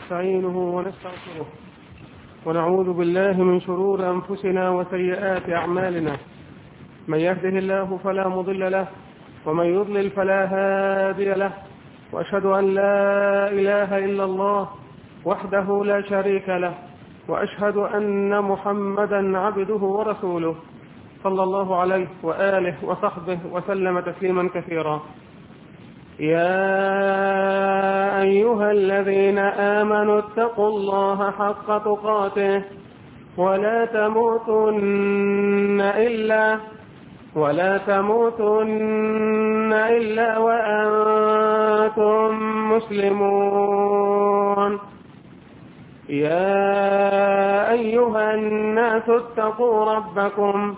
ونستعينه ونستغفره ونعوذ بالله من شرور أنفسنا وسيئات أعمالنا من يهده الله فلا مضل له ومن يضلل فلا هادي له وأشهد أن لا إله إلا الله وحده لا شريك له وأشهد أن محمدا عبده ورسوله صلى الله عليه وآله وصحبه وسلم تسليما كثيرا يا أيها الذين آمنوا اتقوا الله حق تقاته ولا تموتن إلا ولا تموتن إلا وأنتم مسلمون يا أيها الناس اتقوا ربكم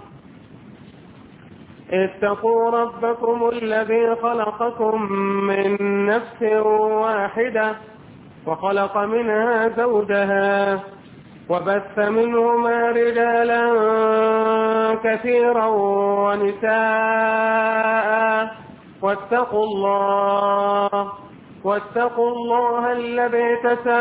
اتقوا ربكم الذي خلقكم من نفس واحدة وخلق منها زوجها وبث منهما رجالا كثيرا ونساء واتقوا الله واتقوا الله الذي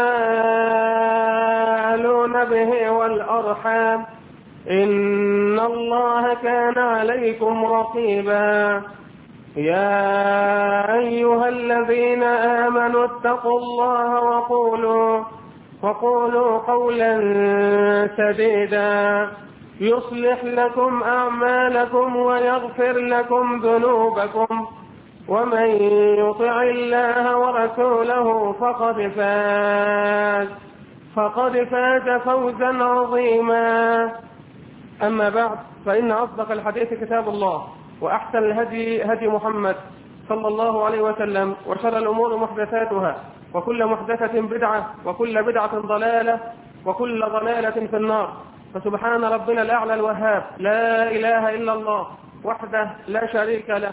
تساءلون به والأرحام إن الله كان عليكم رقيبا يا أيها الذين آمنوا اتقوا الله وقولوا وقولوا قولا سديدا يصلح لكم أعمالكم ويغفر لكم ذنوبكم ومن يطع الله ورسوله فقد فاز فقد فاز فوزا عظيما أما بعد فإن أصدق الحديث كتاب الله وأحسن الهدي هدي محمد صلى الله عليه وسلم وشر الأمور محدثاتها وكل محدثة بدعة وكل بدعة ضلالة وكل ضلالة في النار فسبحان ربنا الأعلى الوهاب لا إله إلا الله وحده لا شريك له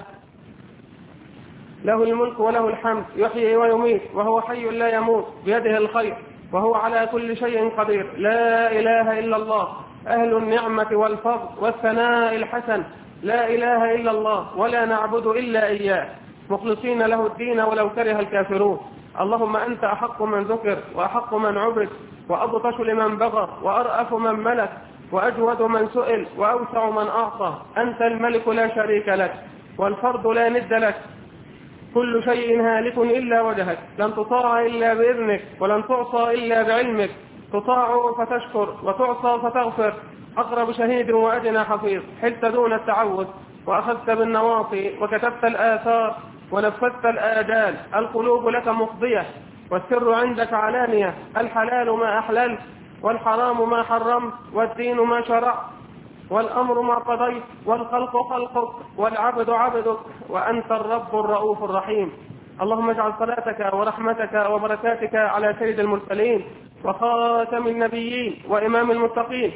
له الملك وله الحمد يحيي ويميت وهو حي لا يموت بيده الخير وهو على كل شيء قدير لا إله إلا الله أهل النعمة والفضل والثناء الحسن لا إله إلا الله ولا نعبد إلا إياه مخلصين له الدين ولو كره الكافرون اللهم أنت أحق من ذكر وأحق من عبد وأبطش لمن بغى وأرأف من ملك وأجود من سئل وأوسع من أعطى أنت الملك لا شريك لك والفرد لا ند لك كل شيء هالك إلا وجهك لن تطاع إلا بإذنك ولن تعصى إلا بعلمك تطاع فتشكر وتعصى فتغفر أقرب شهيد وأدنى حفيظ حلت دون التعوذ وأخذت بالنواصي وكتبت الآثار ونفذت الآجال القلوب لك مفضية والسر عندك علانية الحلال ما أحللت والحرام ما حرمت والدين ما شرعت والأمر ما قضيت والخلق خلقك والعبد عبدك وأنت الرب الرؤوف الرحيم اللهم اجعل صلاتك ورحمتك وبركاتك على سيد المرسلين وخاتم النبيين وإمام المتقين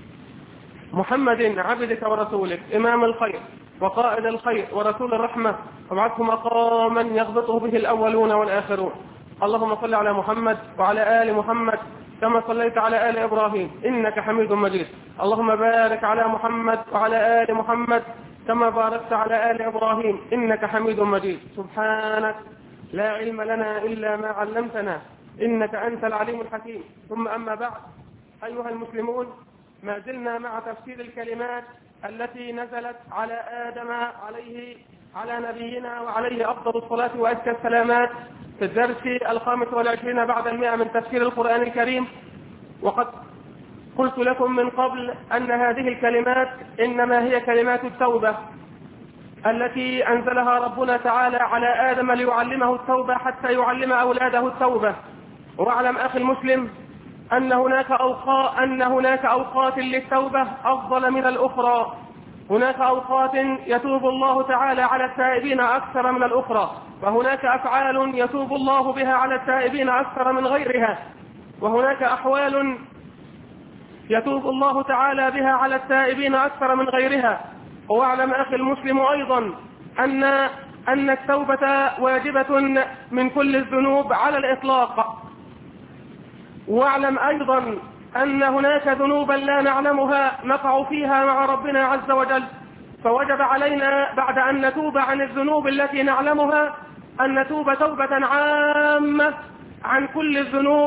محمد عبدك ورسولك إمام الخير وقائد الخير ورسول الرحمة وابعثه مقاما يغبطه به الأولون والآخرون اللهم صل على محمد وعلى آل محمد كما صليت على آل إبراهيم إنك حميد مجيد اللهم بارك على محمد وعلى آل محمد كما باركت على آل إبراهيم إنك حميد مجيد سبحانك لا علم لنا إلا ما علمتنا إنك أنت العليم الحكيم ثم أما بعد أيها المسلمون ما زلنا مع تفسير الكلمات التي نزلت على آدم عليه على نبينا وعليه أفضل الصلاة وأزكى السلامات في الدرس الخامس والعشرين بعد المئة من تفسير القرآن الكريم وقد قلت لكم من قبل أن هذه الكلمات إنما هي كلمات التوبة التي أنزلها ربنا تعالى على آدم ليعلمه التوبة حتى يعلم أولاده التوبة واعلم أخي المسلم أن هناك أوقات أن هناك أوقات للتوبة أفضل من الأخرى هناك أوقات يتوب الله تعالى على التائبين أكثر من الأخرى وهناك أفعال يتوب الله بها على التائبين أكثر من غيرها وهناك أحوال يتوب الله تعالى بها على التائبين أكثر من غيرها واعلم أخي المسلم أيضا أن أن التوبة واجبة من كل الذنوب على الإطلاق واعلم أيضا أن هناك ذنوبا لا نعلمها نقع فيها مع ربنا عز وجل فوجب علينا بعد أن نتوب عن الذنوب التي نعلمها أن نتوب توبة عامة عن كل الذنوب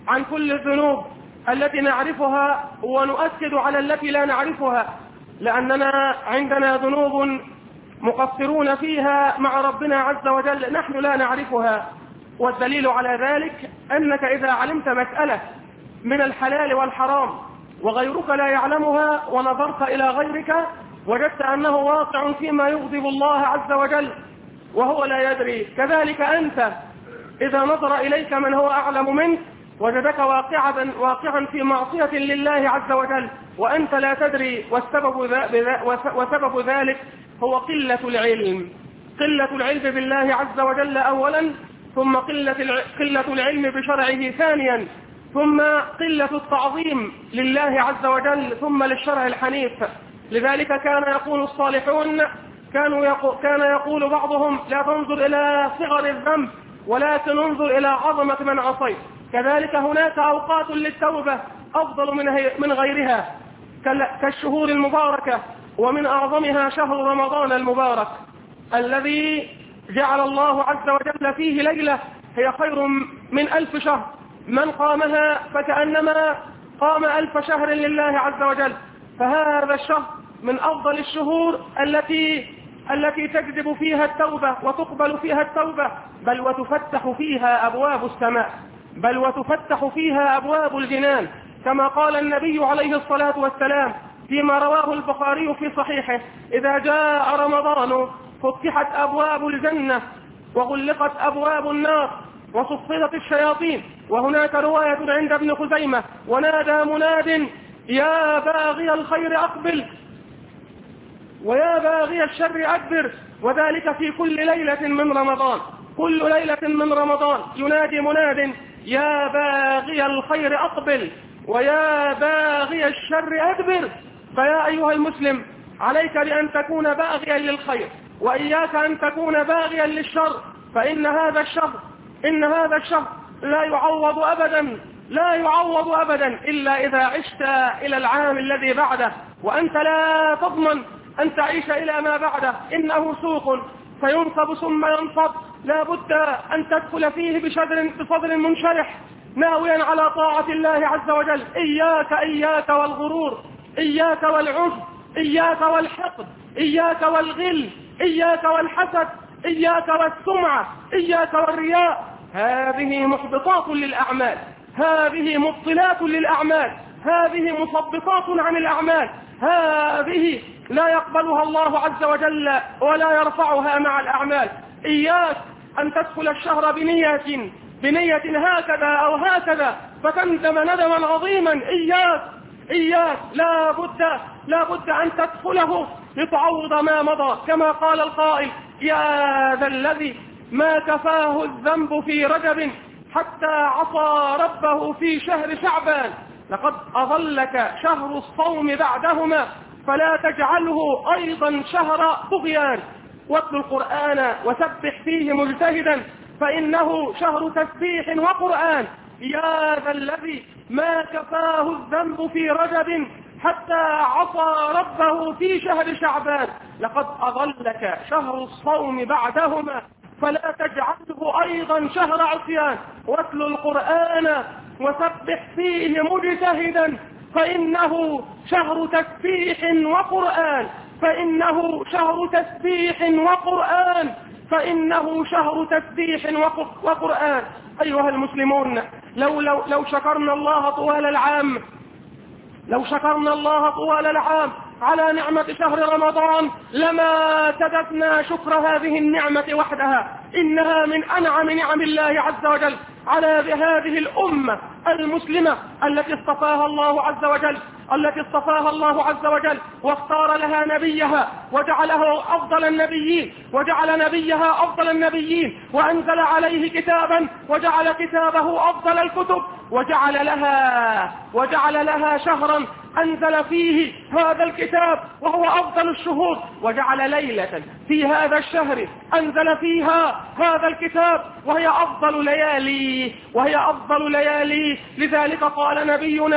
عن كل الذنوب التي نعرفها ونؤكد على التي لا نعرفها لأننا عندنا ذنوب مقصرون فيها مع ربنا عز وجل نحن لا نعرفها والدليل على ذلك أنك إذا علمت مسألة من الحلال والحرام وغيرك لا يعلمها ونظرت إلى غيرك وجدت أنه واقع فيما يغضب الله عز وجل وهو لا يدري كذلك أنت إذا نظر إليك من هو أعلم منك وجدك واقعا واقعا في معصية لله عز وجل وأنت لا تدري والسبب وسبب ذلك هو قلة العلم قلة العلم بالله عز وجل أولا ثم قلة قلة العلم بشرعه ثانيا ثم قلة التعظيم لله عز وجل ثم للشرع الحنيف لذلك كان يقول الصالحون كانوا يقول كان يقول بعضهم لا تنظر إلى صغر الذنب ولكن انظر إلى عظمة من عصيت كذلك هناك أوقات للتوبة أفضل من من غيرها كالشهور المباركة ومن أعظمها شهر رمضان المبارك الذي جعل الله عز وجل فيه ليلة هي خير من ألف شهر من قامها فكأنما قام ألف شهر لله عز وجل فهذا الشهر من أفضل الشهور التي التي تجذب فيها التوبة وتقبل فيها التوبة بل وتفتح فيها أبواب السماء بل وتفتح فيها أبواب الجنان كما قال النبي عليه الصلاة والسلام فيما رواه البخاري في صحيحه إذا جاء رمضان فتحت أبواب الجنة وغلقت أبواب النار وصفدت الشياطين وهناك رواية عند ابن خزيمة ونادى مناد يا باغي الخير أقبل ويا باغي الشر أدبر وذلك في كل ليلة من رمضان كل ليلة من رمضان ينادي مناد يا باغي الخير أقبل ويا باغي الشر أدبر فيا أيها المسلم عليك بأن تكون باغيا للخير وإياك أن تكون باغيا للشر فإن هذا الشر إن هذا الشر لا يعوض أبدا لا يعوض أبدا إلا إذا عشت إلى العام الذي بعده وأنت لا تضمن أن تعيش إلى ما بعده إنه سوق فينصب ثم ينصب لا بد أن تدخل فيه بشدر بصدر منشرح ناويا على طاعة الله عز وجل إياك إياك والغرور إياك والعجب إياك والحقد إياك والغل إياك والحسد إياك والسمعة إياك والرياء هذه محبطات للأعمال هذه مبطلات للأعمال هذه مثبطات عن الأعمال هذه لا يقبلها الله عز وجل ولا يرفعها مع الأعمال إياك أن تدخل الشهر بنية بنية هكذا أو هكذا فتندم ندما عظيما إياك إياك لا بد لا بد أن تدخله لتعوض ما مضى كما قال القائل يا ذا الذي ما كفاه الذنب في رجب حتى عصى ربه في شهر شعبان لقد أظلك شهر الصوم بعدهما فلا تجعله أيضا شهر طغيان واتل القرآن وسبح فيه مجتهدا فإنه شهر تسبيح وقرآن يا ذا الذي ما كفاه الذنب في رجب حتى عصى ربه في شهر شعبان لقد أظلك شهر الصوم بعدهما فلا تجعله أيضا شهر عصيان واتل القرآن وسبح فيه مجتهدا فإنه شهر تسبيح وقرآن فإنه شهر تسبيح وقرآن فإنه شهر تسبيح وقرآن أيها المسلمون لو, لو, لو شكرنا الله طوال العام لو شكرنا الله طوال العام على نعمة شهر رمضان لما تدتنا شكر هذه النعمة وحدها إنها من أنعم نعم الله عز وجل على هذه الأمة المسلمة التي اصطفاها الله عز وجل التي اصطفاها الله عز وجل واختار لها نبيها وجعله أفضل النبيين وجعل نبيها أفضل النبيين وأنزل عليه كتابا وجعل كتابه أفضل الكتب وجعل لها وجعل لها شهرا أنزل فيه هذا الكتاب وهو أفضل الشهور وجعل ليلة في هذا الشهر أنزل فيها هذا الكتاب وهي أفضل ليالي وهي أفضل ليالي لذلك قال نبينا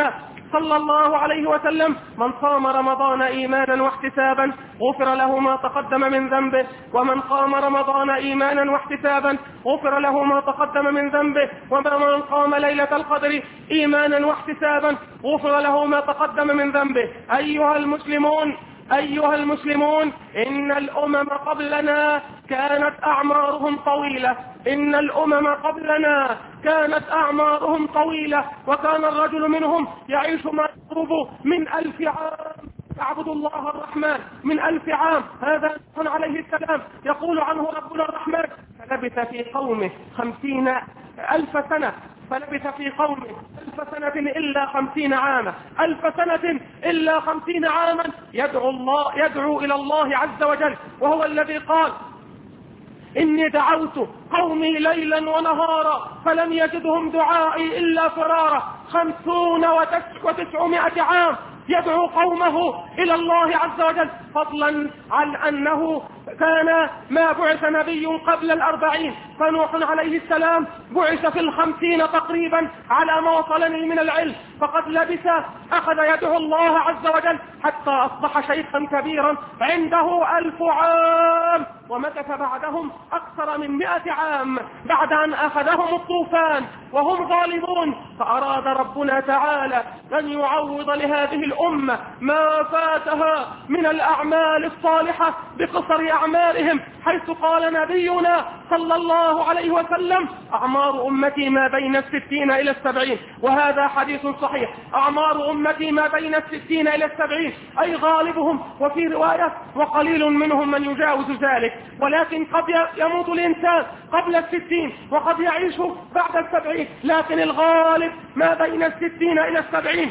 صلى الله عليه وسلم من صام رمضان إيمانا واحتسابا غفر له ما تقدم من ذنبه ومن قام رمضان إيمانا واحتسابا غفر له ما تقدم من ذنبه ومن قام ليلة القدر إيمانا واحتسابا غفر له ما تقدم من ذنبه أيها المسلمون أيها المسلمون إن الأمم قبلنا كانت أعمارهم طويلة إن الأمم قبلنا كانت أعمارهم طويلة وكان الرجل منهم يعيش ما يقرب من ألف عام يعبد الله الرحمن من ألف عام هذا نوح عليه السلام يقول عنه ربنا الرحمن فلبث في قومه خمسين ألف سنة فلبث في قومه ألف سنة إلا خمسين عاما ألف سنة إلا خمسين عاما يدعو الله يدعو إلى الله عز وجل وهو الذي قال إني دعوت قومي ليلا ونهارا فلم يجدهم دعائي إلا فرارا خمسون وتسعمائة عام يدعو قومه إلى الله عز وجل فضلا عن أنه كان ما بعث نبي قبل الأربعين فنوح عليه السلام بعث في الخمسين تقريبا على ما وصلني من العلم فقد لبث أخذ يدعو الله عز وجل حتى أصبح شيخا كبيرا عنده ألف عام ومكث بعدهم أكثر من مئة عام بعد أن أخذهم الطوفان وهم غالبون فأراد ربنا تعالى أن يعوض لهذه الأمة ما فاتها من الأعمال الصالحة بقصر أعمالهم حيث قال نبينا صلى الله عليه وسلم أعمار أمتي ما بين الستين إلى السبعين وهذا حديث صحيح أعمار أمتي ما بين الستين إلى السبعين أي غالبهم وفي رواية وقليل منهم من يجاوز ذلك ولكن قد يموت الإنسان قبل الستين وقد يعيش بعد السبعين لكن الغالب ما بين الستين إلى السبعين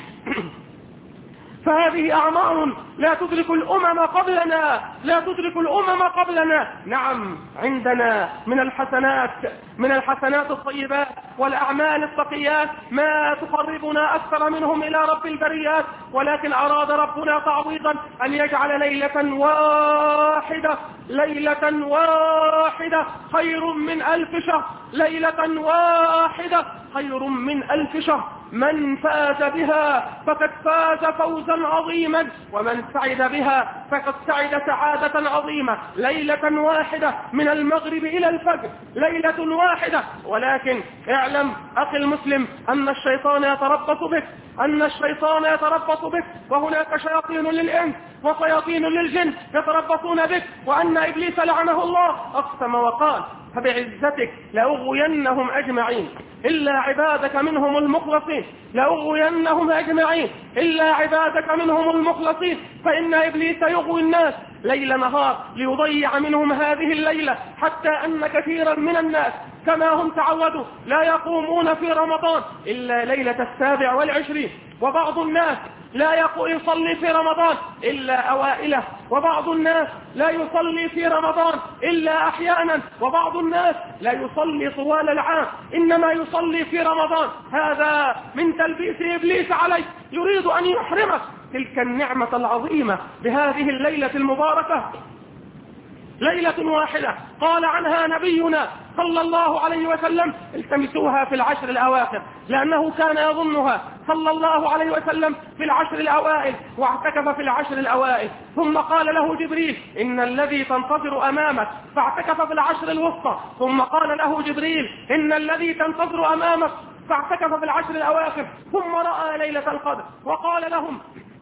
فهذه أعمار لا تدرك الأمم قبلنا لا تدرك الأمم قبلنا نعم عندنا من الحسنات من الحسنات الطيبات والأعمال التقيات ما تقربنا أكثر منهم إلى رب البريات ولكن أراد ربنا تعويضا أن يجعل ليلة واحدة ليلة واحدة خير من ألف شهر ليلة واحدة خير من ألف شهر من فاز بها فقد فاز فوزا عظيما ومن سعد بها فقد سعد سعادة عظيمة ليلة واحدة من المغرب إلى الفجر ليلة واحدة ولكن اعلم أخي المسلم أن الشيطان يتربص بك أن الشيطان يتربص بك وهناك شياطين للإنس وشياطين للجن يتربصون بك وأن إبليس لعنه الله أقسم وقال فبعزتك لأغوينهم أجمعين إلا عبادك منهم المخلصين لأغوينهم أجمعين إلا عبادك منهم المخلصين فإن إبليس يغوي الناس ليل نهار ليضيع منهم هذه الليلة حتى أن كثيرا من الناس كما هم تعودوا لا يقومون في رمضان إلا ليلة السابع والعشرين وبعض الناس لا يصلي في رمضان إلا أوائله وبعض الناس لا يصلي في رمضان إلا أحيانا وبعض الناس لا يصلي طوال العام إنما يصلي في رمضان هذا من تلبيس إبليس عليه يريد أن يحرمك تلك النعمة العظيمة بهذه الليلة المباركة ليلة واحدة قال عنها نبينا صلى الله عليه وسلم التمسوها في العشر الأواخر لأنه كان يظنها صلى الله عليه وسلم في العشر الأوائل واعتكف في العشر الأوائل ثم قال له جبريل إن الذي تنتظر أمامك فاعتكف في العشر الوسطى ثم قال له جبريل إن الذي تنتظر أمامك فاعتكف في العشر الأواخر ثم رأى ليلة القدر وقال لهم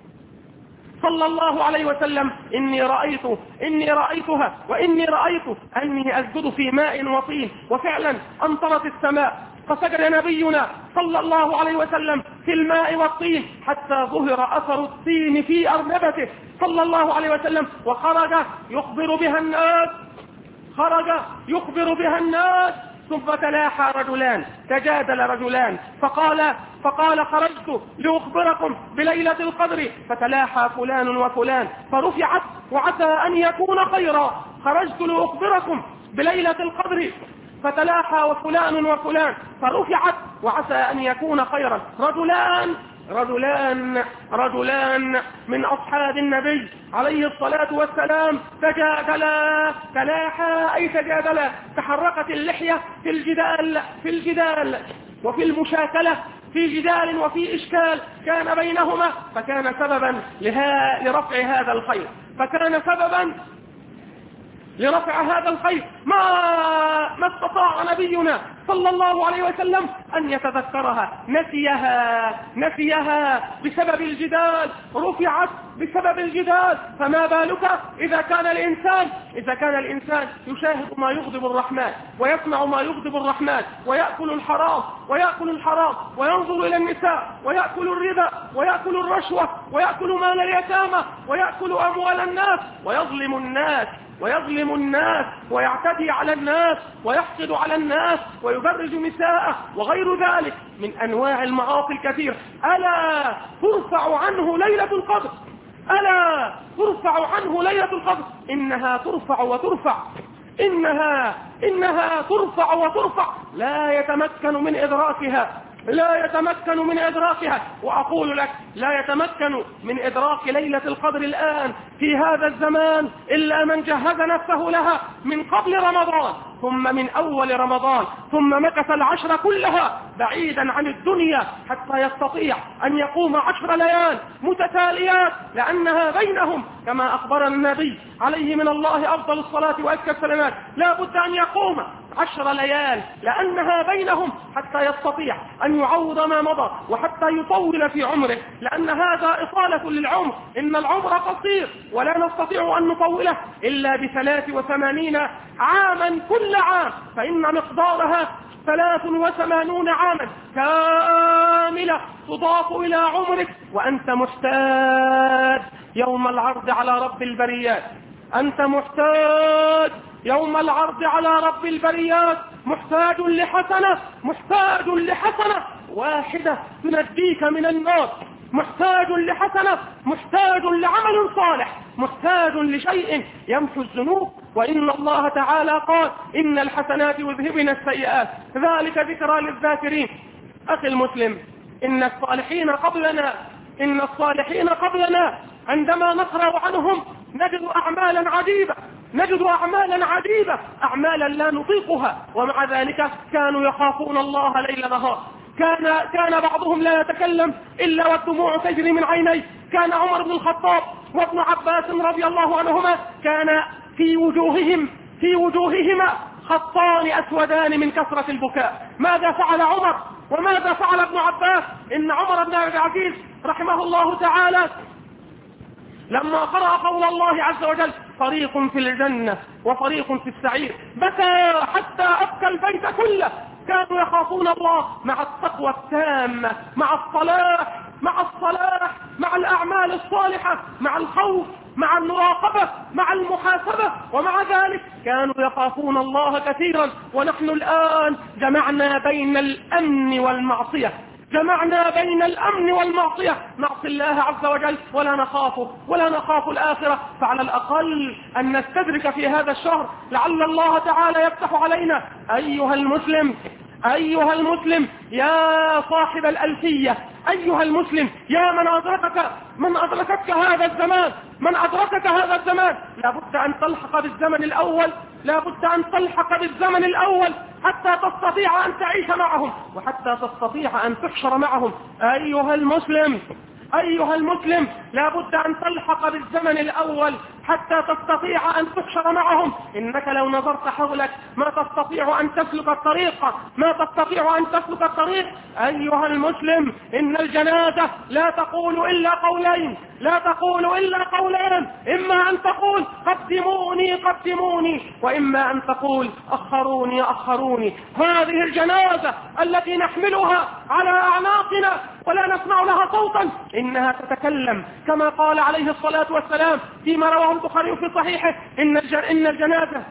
صلى الله عليه وسلم إني رأيت إني رأيتها وإني رأيت أني أسجد في ماء وطين وفعلا أمطرت السماء فسجد نبينا صلى الله عليه وسلم في الماء والطين حتى ظهر أثر الطين في أرنبته صلى الله عليه وسلم وخرج يخبر بها الناس خرج يخبر بها الناس ثم تلاحى رجلان تجادل رجلان فقال فقال خرجت لأخبركم بليلة القدر فتلاحى فلان وفلان فرفعت وعسى أن يكون خيرا خرجت لأخبركم بليلة القدر فتلاحى وفلان وفلان فرفعت وعسى أن يكون خيرا رجلان رجلان رجلان من أصحاب النبي عليه الصلاة والسلام تجادلا تلاحا أي تجادلا تحركت اللحية في الجدال في الجدال وفي المشاكلة في جدال وفي إشكال كان بينهما فكان سببا لرفع هذا الخير فكان سببا لرفع هذا الخير ما ما استطاع نبينا صلى الله عليه وسلم أن يتذكرها نسيها نسيها بسبب الجدال رفعت بسبب الجدال فما بالك إذا كان الإنسان إذا كان الإنسان يشاهد ما يغضب الرحمن ويسمع ما يغضب الرحمن ويأكل الحرام ويأكل الحرام وينظر إلى النساء ويأكل الربا ويأكل الرشوة ويأكل مال اليتامى ويأكل أموال الناس ويظلم الناس ويظلم الناس ويعتدي على الناس ويحقد على الناس ويبرج نساءه وغير ذلك من أنواع المعاصي الكثيرة ألا ترفع عنه ليلة القدر ألا ترفع عنه ليلة القدر إنها ترفع وترفع إنها إنها ترفع وترفع لا يتمكن من إدراكها لا يتمكن من إدراكها وأقول لك لا يتمكن من إدراك ليلة القدر الآن في هذا الزمان إلا من جهز نفسه لها من قبل رمضان ثم من أول رمضان ثم مكث العشر كلها بعيدا عن الدنيا حتى يستطيع أن يقوم عشر ليال متتاليات لأنها بينهم كما أخبر النبي عليه من الله أفضل الصلاة وأزكى السلامات لا بد أن يقوم عشر ليال لأنها بينهم حتى يستطيع أن يعوض ما مضى وحتى يطول في عمره لأن هذا إطالة للعمر إن العمر قصير ولا نستطيع أن نطوله إلا بثلاث وثمانين عاما كل عام فإن مقدارها ثلاث وثمانون عاما كاملة تضاف إلى عمرك وأنت محتاج يوم العرض على رب البريات أنت محتاج يوم العرض على رب البريات محتاج لحسنة محتاج لحسنة واحدة تنجيك من النار محتاج لحسنة محتاج لعمل صالح محتاج لشيء يمحو الذنوب وإن الله تعالى قال إن الحسنات يذهبن السيئات ذلك ذكرى للذاكرين أخي المسلم إن الصالحين قبلنا إن الصالحين قبلنا عندما نقرأ عنهم نجد أعمالا عجيبة نجد أعمالا عجيبة أعمالا لا نطيقها ومع ذلك كانوا يخافون الله ليل نهار كان كان بعضهم لا يتكلم إلا والدموع تجري من عينيه كان عمر بن الخطاب وابن عباس رضي الله عنهما كان في وجوههم في وجوههما خطان أسودان من كثرة البكاء ماذا فعل عمر وماذا فعل ابن عباس إن عمر بن عبد العزيز رحمه الله تعالى لما قرأ قول الله عز وجل فريق في الجنة وفريق في السعير بكى حتى أبكى البيت كله كانوا يخافون الله مع التقوى التامة مع الصلاح مع الصلاح مع الأعمال الصالحة مع الخوف مع المراقبة مع المحاسبة ومع ذلك كانوا يخافون الله كثيرا ونحن الآن جمعنا بين الأمن والمعصية جمعنا بين الأمن والمعصية نعصي الله عز وجل ولا نخافه ولا نخاف الآخرة فعلى الأقل أن نستدرك في هذا الشهر لعل الله تعالى يفتح علينا أيها المسلم أيها المسلم يا صاحب الألفية أيها المسلم يا من أدركك من أدركتك هذا الزمان من أدركك هذا الزمان لابد أن تلحق بالزمن الأول لابد أن تلحق بالزمن الأول حتى تستطيع أن تعيش معهم وحتى تستطيع أن تحشر معهم أيها المسلم أيها المسلم لابد أن تلحق بالزمن الأول حتى تستطيع أن تحشر معهم إنك لو نظرت حولك ما تستطيع أن تسلك الطريق ما تستطيع أن تسلك الطريق أيها المسلم إن الجنازة لا تقول إلا قولين لا تقول إلا قولين إما أن تقول قدموني قدموني وإما أن تقول أخروني أخروني هذه الجنازة التي نحملها على أعناقنا ولا نسمع لها صوتا إنها تتكلم كما قال عليه الصلاة والسلام فيما رواه البخاري في صحيحه إن إن الجنازة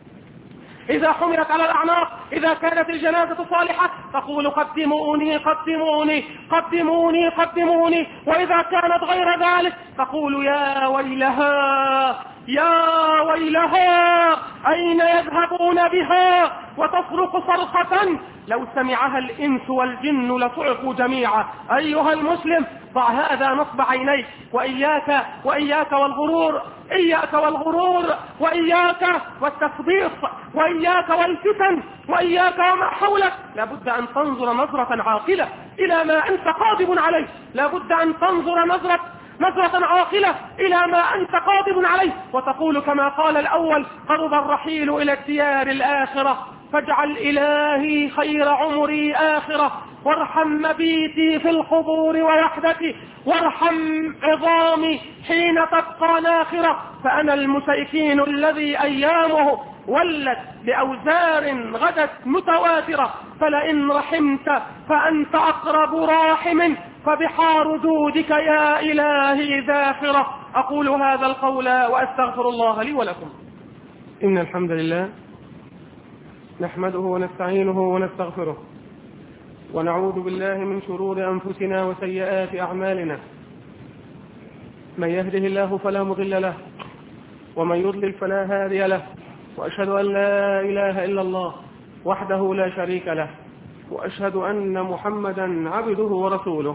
إذا حملت على الأعناق إذا كانت الجنازة صالحة تقول قدموني قدموني قدموني قدموني وإذا كانت غير ذلك تقول يا ويلها يا ويلها أين يذهبون بها وتصرخ صرخة لو سمعها الإنس والجن لصعقوا جميعا أيها المسلم ضع هذا نصب عينيك وإياك وإياك والغرور إياك والغرور وإياك والتثبيط وإياك والفتن وإياك وما حولك لابد أن تنظر نظرة عاقلة إلى ما أنت قادم عليه لابد أن تنظر نظرة نظرة عاقلة إلى ما أنت قادم عليه وتقول كما قال الأول قرب الرحيل إلى الديار الآخرة فاجعل إلهي خير عمري آخرة وارحم مبيتي في القبور ووحدتي وارحم عظامي حين تبقى ناخرة فأنا المسيكين الذي أيامه ولت بأوزار غدت متواترة فلئن رحمت فأنت أقرب راحم فبحار جودك يا إلهي ذاخرة أقول هذا القول وأستغفر الله لي ولكم إن الحمد لله نحمده ونستعينه ونستغفره ونعوذ بالله من شرور أنفسنا وسيئات أعمالنا من يهده الله فلا مضل له ومن يضلل فلا هادي له وأشهد أن لا إله إلا الله وحده لا شريك له وأشهد أن محمدا عبده ورسوله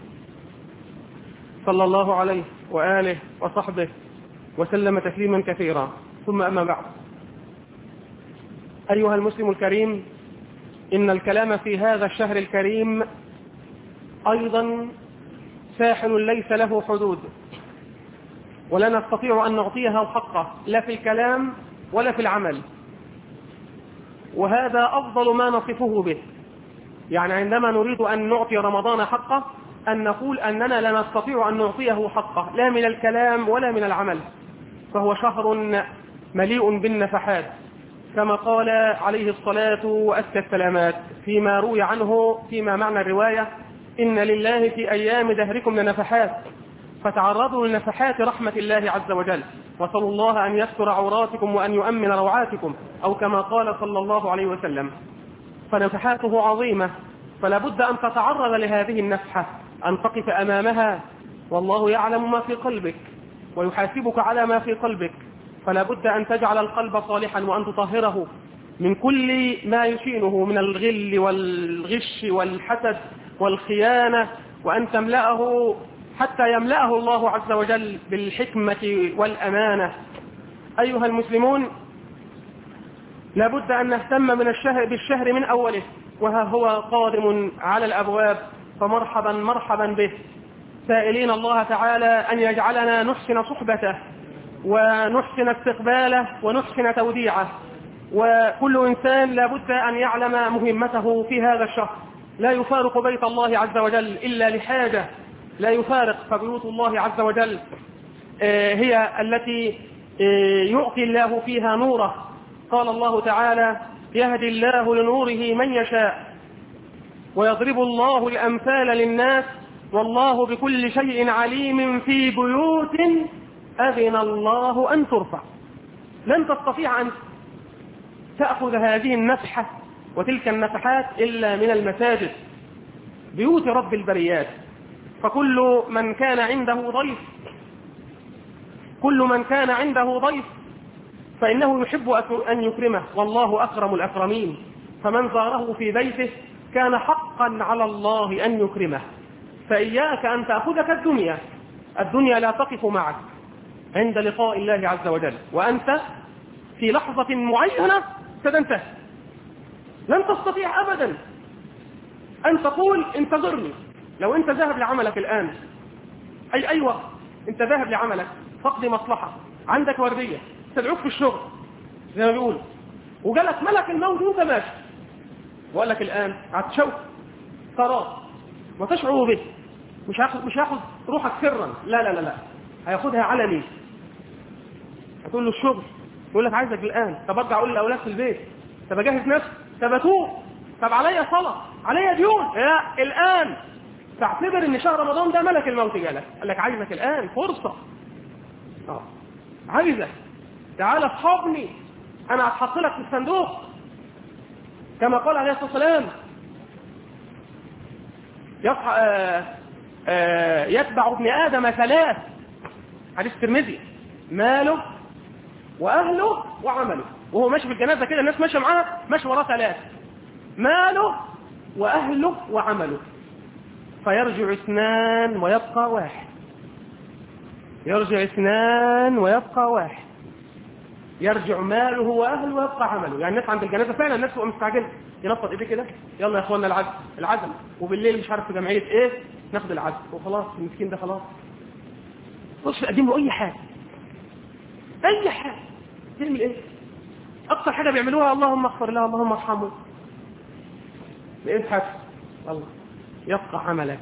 صلى الله عليه وآله وصحبه وسلم تسليما كثيرا ثم أما بعد أيها المسلم الكريم إن الكلام في هذا الشهر الكريم أيضا ساحل ليس له حدود ولا نستطيع أن نعطيها حقه لا في الكلام ولا في العمل وهذا أفضل ما نصفه به يعني عندما نريد أن نعطي رمضان حقه أن نقول أننا لا نستطيع أن نعطيه حقه لا من الكلام ولا من العمل فهو شهر مليء بالنفحات كما قال عليه الصلاة وأزكى السلامات فيما روي عنه فيما معنى الرواية إن لله في أيام دهركم لنفحات فتعرضوا لنفحات رحمة الله عز وجل وصلوا الله أن يستر عوراتكم وأن يؤمن روعاتكم أو كما قال صلى الله عليه وسلم فنفحاته عظيمة فلا بد أن تتعرض لهذه النفحة أن تقف أمامها والله يعلم ما في قلبك ويحاسبك على ما في قلبك فلا بد أن تجعل القلب صالحا وأن تطهره من كل ما يشينه من الغل والغش والحسد والخيانة وأن تملأه حتى يملأه الله عز وجل بالحكمة والأمانة أيها المسلمون لا بد أن نهتم من الشهر بالشهر من أوله وها هو قادم على الأبواب فمرحبا مرحبا به سائلين الله تعالى أن يجعلنا نحسن صحبته ونحسن استقباله ونحسن توديعه وكل إنسان لابد أن يعلم مهمته في هذا الشهر لا يفارق بيت الله عز وجل إلا لحاجة لا يفارق فبيوت الله عز وجل آه، هي التي آه، يعطي الله فيها نوره قال الله تعالى يهدي الله لنوره من يشاء ويضرب الله الأمثال للناس والله بكل شيء عليم في بيوت أذن الله أن ترفع لن تستطيع أن تأخذ هذه النفحة وتلك النفحات إلا من المساجد بيوت رب البريات فكل من كان عنده ضيف كل من كان عنده ضيف فإنه يحب أن يكرمه والله أكرم الأكرمين فمن زاره في بيته كان حقا على الله أن يكرمه فإياك أن تأخذك الدنيا الدنيا لا تقف معك عند لقاء الله عز وجل وأنت في لحظة معينة ستنتهي لن تستطيع أبدا أن تقول انتظرني لو أنت ذاهب لعملك الآن أي أي وقت أنت ذاهب لعملك تقضي مصلحة عندك وردية تدعوك في الشغل زي ما بيقولوا وجالك ملك الموت وانت ماشي وقال لك الآن هتشوف قرار وتشعر به مش هاخد مش هاخد روحك سرا لا لا لا لا هياخدها علني هتقول له الشغل يقول لك عايزك الان طب ارجع اقول للاولاد في البيت طب اجهز نفسي طب اتوب طب عليا صلاه عليا ديون لا الان تعتبر ان شهر رمضان ده ملك الموت جالك قال لك عايزك الان فرصه اه عايزك تعالى اصحابني انا هتحط لك في الصندوق كما قال عليه الصلاه والسلام يصحى آه آه يتبع ابن ادم ثلاث حديث الترمذي ماله واهله وعمله وهو ماشي في الجنازه كده الناس ماشيه معاه ماشي وراه ثلاث ماله واهله وعمله فيرجع اثنان ويبقى واحد يرجع اثنان ويبقى واحد يرجع ماله واهله ويبقى عمله يعني الناس عند الجنازه فعلا الناس تبقى مستعجله ينفض ايديه كده يلا يا اخوانا العزم العزم وبالليل مش عارف في جمعيه ايه ناخد العزم وخلاص المسكين ده خلاص بص قدم له اي حاجه اي حاجه تعمل ايه اكثر حاجه بيعملوها اللهم اغفر له اللهم ارحمه لقيت حاجه الله يبقى عملك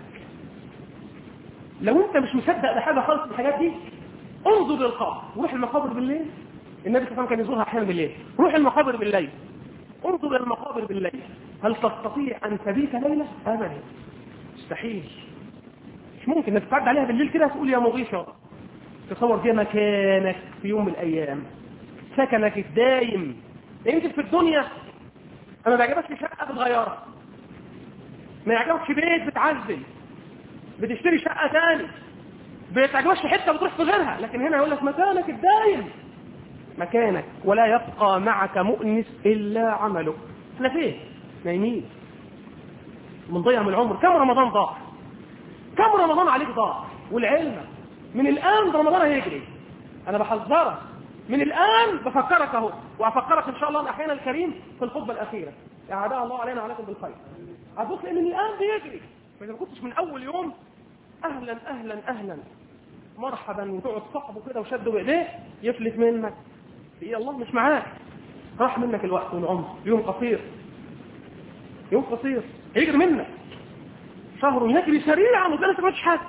لو انت مش مصدق بحاجه خالص من الحاجات دي انظر للقبر وروح المقابر بالليل النبي صلى الله عليه وسلم كان يزورها احيانا بالليل روح المقابر بالليل انظر الى المقابر بالليل هل تستطيع ان تبيت ليله ابدا مستحيل مش ممكن انك تعدي عليها بالليل كده تقول يا مغيث يا رب تصور دي مكانك في يوم من الايام سكنك الدايم يمكن في الدنيا انا ما بيعجبكش شقه بتغيرها ما يعجبكش بيت بتعزل بتشتري شقه تاني بتعجبكش حته بتروح في غيرها لكن هنا يقول لك مكانك الدايم مكانك ولا يبقى معك مؤنس الا عملك احنا فين نايمين بنضيع من العمر كم رمضان ضاع كم رمضان عليك ضاع والعلم من الان ده رمضان هيجري انا بحذرك من الان بفكرك اهو وافكرك ان شاء الله احيانا الكريم في الخطبه الاخيره اعداء الله علينا وعليكم بالخير هتبص من الان بيجري فاذا ما كنتش من اول يوم اهلا اهلا اهلا مرحبا وتقعد صاحبه كده وشده بايديه يفلت منك في الله مش معاك راح منك الوقت والعمر يوم قصير يوم قصير هيجري منك شهر يجري سريعا وانت لسه ما حاجه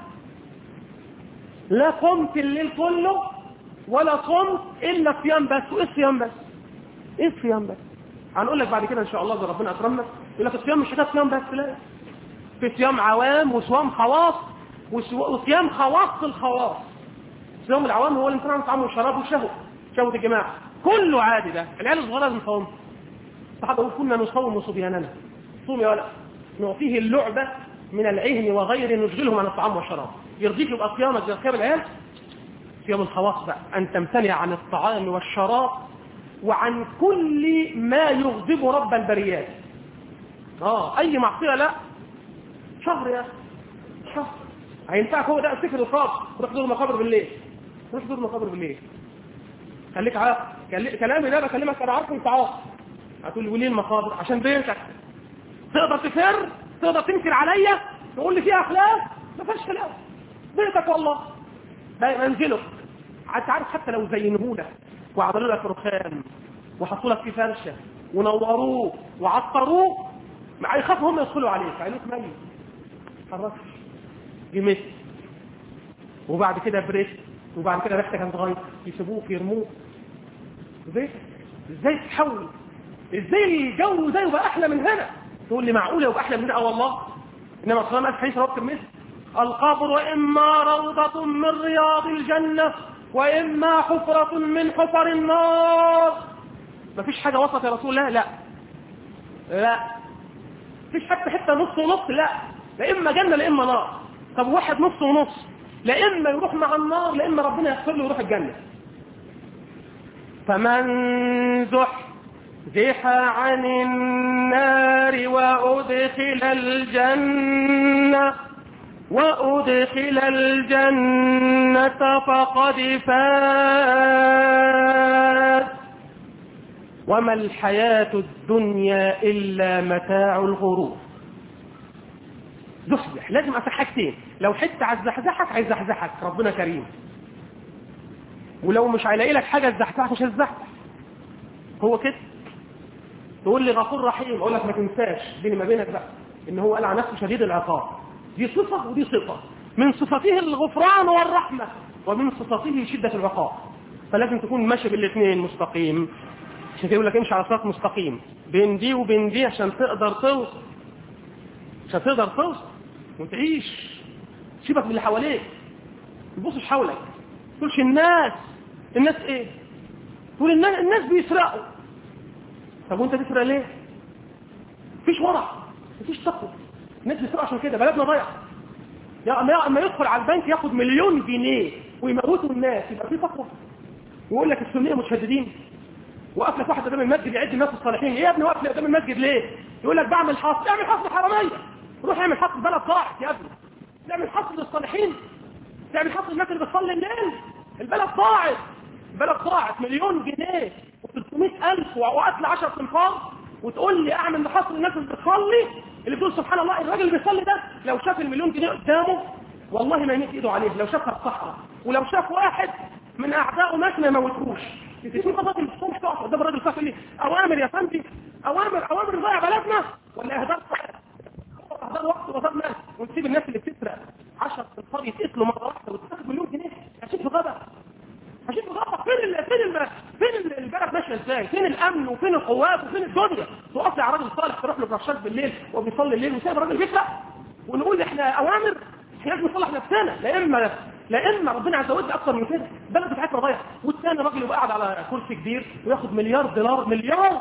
لا قمت الليل كله ولا صمت الا صيام بس وايه الصيام بس ايه الصيام بس هنقول لك بعد كده ان شاء الله اذا ربنا اكرمنا يقول لك الصيام مش حكايه صيام بس لا في صيام عوام وصيام خواص وصيام خواص الخواص صيام العوام هو الامتناع عن الطعام والشراب والشهوه شهوه الجماعه كله عادي ده العيال الصغيره لازم تصوم الصحابه يقول كنا نصوم صبياننا صوم يا ولد نعطيه اللعبه من العهن وغيره نشغلهم عن الطعام والشراب يرضيك يبقى صيامك زي صيام العيال صيام الخواص بقى ان تمتنع عن الطعام والشراب وعن كل ما يغضب رب البريات اه اي معصيه لا شهر يا شهر هينفعك هو ده الفكر الخاص روح زور المقابر بالليل روح زور المقابر بالليل خليك عاقل كلامي ده بكلمك انا عارف انت عاقل هتقول لي وليه المقابر عشان بيتك تقدر تفر تقدر تنكر عليا تقول لي فيها خلاف ما فيهاش خلاف بيتك والله ده منزلك انت عارف حتى لو زينهولك وعملوا لك رخام وحطوا لك فيه فرشه ونوروه وعطروه ما يخافوا هم يدخلوا عليك عينيك ميت حركش جمت وبعد كده بريت وبعد كده ريحتك هتتغير يسيبوك يرموك ازاي ازاي تتحول ازاي الجو ده يبقى احلى من هنا تقول لي معقوله يبقى احلى من هنا اه والله انما صلى الله عليه حديث الترمذي القبر اما روضه من رياض الجنه واما حفره من حفر النار مفيش حاجه وسط يا رسول الله لا لا مفيش حتى حته نص ونص لا لا اما جنه لا اما نار طب واحد نص ونص لا اما يروح مع النار لا اما ربنا يغفر له ويروح الجنه فمن زحزح عن النار وادخل الجنه وادخل الجنه فقد فاز وما الحياه الدنيا الا متاع الغرور زحزح لازم اصل حاجتين لو حته عزحزحك هيزحزحك ربنا كريم ولو مش هيلاقي لك حاجه تزحزحك مش هتزحزح هو كده تقول لي غفور رحيم اقول لك ما تنساش بيني ما بينك بقى ان هو قال على نفسه شديد العقاب دي صفه ودي صفه من صفاته الغفران والرحمه ومن صفاته شده العقاب فلازم تكون ماشي بالاثنين مستقيم عشان كده يقول لك امشي على صراط مستقيم بين دي وبين دي عشان تقدر توصل عشان تقدر توصل وتعيش سيبك من اللي حواليك ما تبصش حولك ما تقولش الناس الناس ايه تقول الناس, الناس بيسرقوا طب وانت تسرق ليه مفيش ورع مفيش تقوى الناس بيسرقوا عشان كده بلدنا ضيع يا اما اما يدخل على البنك ياخد مليون جنيه ويموتوا الناس يبقى في تقوى ويقول لك السنيه متشددين وقف لك واحد قدام المسجد يعد الناس الصالحين ايه يا ابني واقف لي قدام المسجد ليه يقول لك بعمل حصر اعمل حصر حراميه روح اعمل حصر بلد ضاعت يا ابني تعمل حصر للصالحين تعمل حصر للناس اللي بتصلي الليل البلد ضاعت البلد ضاعت مليون جنيه و300 ألف وقتل 10 تنفار وتقول لي اعمل حصر الناس اللي بتصلي اللي بتقول سبحان الله الراجل اللي بيصلي ده لو شاف المليون جنيه قدامه والله ما يمد ايده عليه لو شافها الصحراء ولو شاف واحد من اعدائه مات ما يموتوش تسيب قضاء الصبح تقف قدام الراجل صاحب لي اوامر يا فندي اوامر اوامر نضيع بلدنا ولا اهدار اهدار وقت واهدار مال ونسيب الناس اللي بتسرق 10 انفار يتقتلوا مره واحده وتاخد مليون جنيه عشان في غابه عشان في غابه فين ال فين ال فين البلد ماشيه ازاي فين الامن وفين القوات وفين الدنيا تقف على راجل صالح تروح له برشات بالليل وبيصلي الليل وسايب الراجل بيسرق ونقول احنا اوامر احنا لازم نصلح نفسنا لا اما لا اما ربنا عز وجل اكتر من كده البلد بتاعتنا ضايعه والثاني راجل يبقى قاعد على كرسي كبير وياخد مليار دولار مليار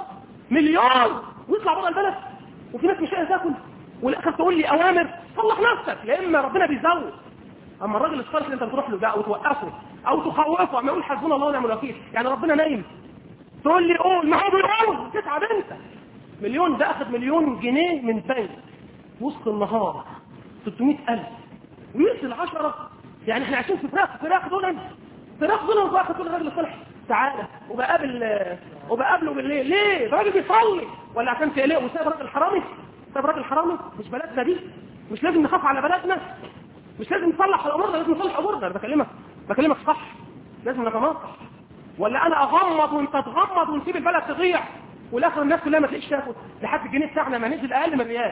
مليار ويطلع بره البلد وفي ناس مش قادره تاكل والاخر تقول لي اوامر صلح نفسك لا اما ربنا بيزود اما الراجل الصالح اللي انت بتروح له ده او توقفه او تخوفه ما يقول حسبنا الله ونعم الوكيل يعني ربنا نايم تقول لي قول ما هو بيقول تتعب انت مليون ده اخذ مليون جنيه من بنك وسط النهار 600000 ويقتل 10 يعني احنا عايشين في فراخ فراخ دول فراخ دول وفراخ دول الراجل الصالح تعالى وبقابل وبقابله بالليل ليه الراجل بيصلي ولا عشان تقلقه وساب راجل حرامي ساب راجل حرامي مش بلدنا دي مش لازم نخاف على بلدنا مش لازم نصلح امورنا لازم نصلح امورنا بكلمك بكلمك صح لازم نتناقش ولا انا اغمض وانت تغمض ونسيب البلد تضيع والاخر الناس كلها ما تلاقيش تاكل لحد الجنيه بتاعنا ما نزل اقل من ريال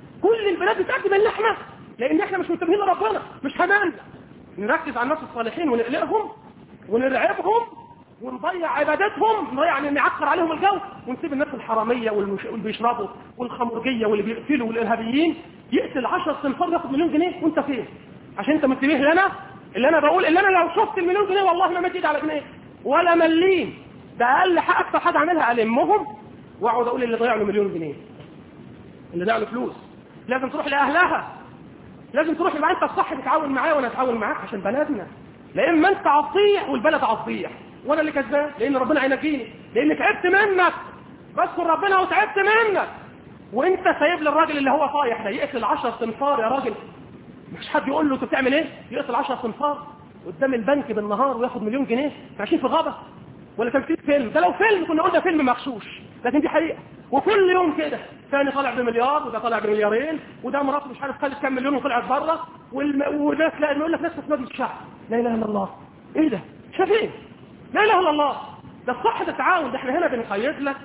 كل البلاد بتقدم اللي احنا لان احنا مش منتبهين لربنا مش هننزل نركز على الناس الصالحين ونقلقهم ونرعبهم ونضيع عبادتهم نضيع يعني نعكر عليهم الجو ونسيب الناس الحراميه والمش... واللي بيشربوا والخمرجيه واللي بيقتلوا والارهابيين يقتل 10 صنفار ياخد مليون جنيه وانت فين؟ عشان انت منتبه لنا اللي انا بقول اللي انا لو شفت المليون جنيه والله ما مديت على جنيه ولا مليم ده اقل حق اكتر حاجه اعملها المهم واقعد اقول اللي ضيع له مليون جنيه اللي ضيع له فلوس لازم تروح لاهلها لازم تروح يبقى انت الصح تتعاون معايا وانا اتعاون معاك عشان بلدنا لا اما انت هتضيع والبلد هتضيع وانا اللي كذاب لان ربنا هينجيني لان تعبت منك بذكر ربنا وتعبت منك وانت سايب للراجل اللي هو طايح ده يقتل 10 صنفار يا راجل مش حد يقول له انت بتعمل ايه يقتل 10 صنفار قدام البنك بالنهار وياخد مليون جنيه عايشين في غابه ولا تمثيل فيلم ده لو فيلم كنا قلنا فيلم مغشوش لكن دي حقيقه وكل يوم كده ثاني طالع بمليار وده طالع بمليارين وده مراته مش عارف خدت كام مليون وطلعت بره والم... وناس لا يقول لك ناس في مجلس الشعب لا اله الا الله ايه ده شايفين لا اله الا الله ده الصح ده التعاون ده احنا هنا بنقيد لك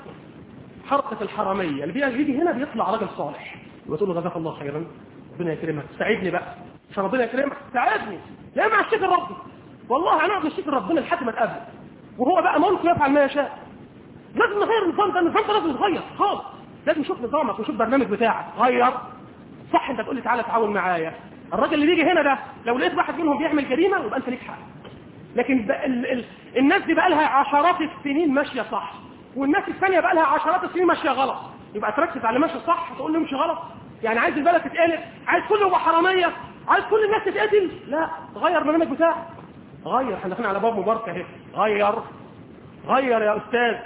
حركه الحراميه اللي بيجي هنا بيطلع راجل صالح وتقول له جزاك الله خيرا ربنا يكرمك ساعدني بقى عشان ربنا يكرمك ساعدني لا ما اشتكي ربي والله هنقعد نشتكي ربنا لحد ما نقابله وهو بقى ملك يفعل ما يشاء لازم نغير النظام ده النظام ده لازم يتغير خالص لازم نشوف نظامك ونشوف برنامج بتاعك غير صح انت تقول لي تعالى تعاون معايا الراجل اللي بيجي هنا ده لو لقيت واحد منهم بيعمل جريمه يبقى انت ليك حق لكن ال ال الناس دي بقى لها عشرات السنين ماشيه صح والناس الثانيه بقى لها عشرات السنين ماشيه غلط يبقى تركز على ماشي صح تقول له امشي غلط يعني عايز البلد تتقلب عايز كله يبقى حراميه عايز كل الناس تتقتل لا غير البرنامج بتاعك غير احنا داخلين على باب مبارك اهي غير غير يا استاذ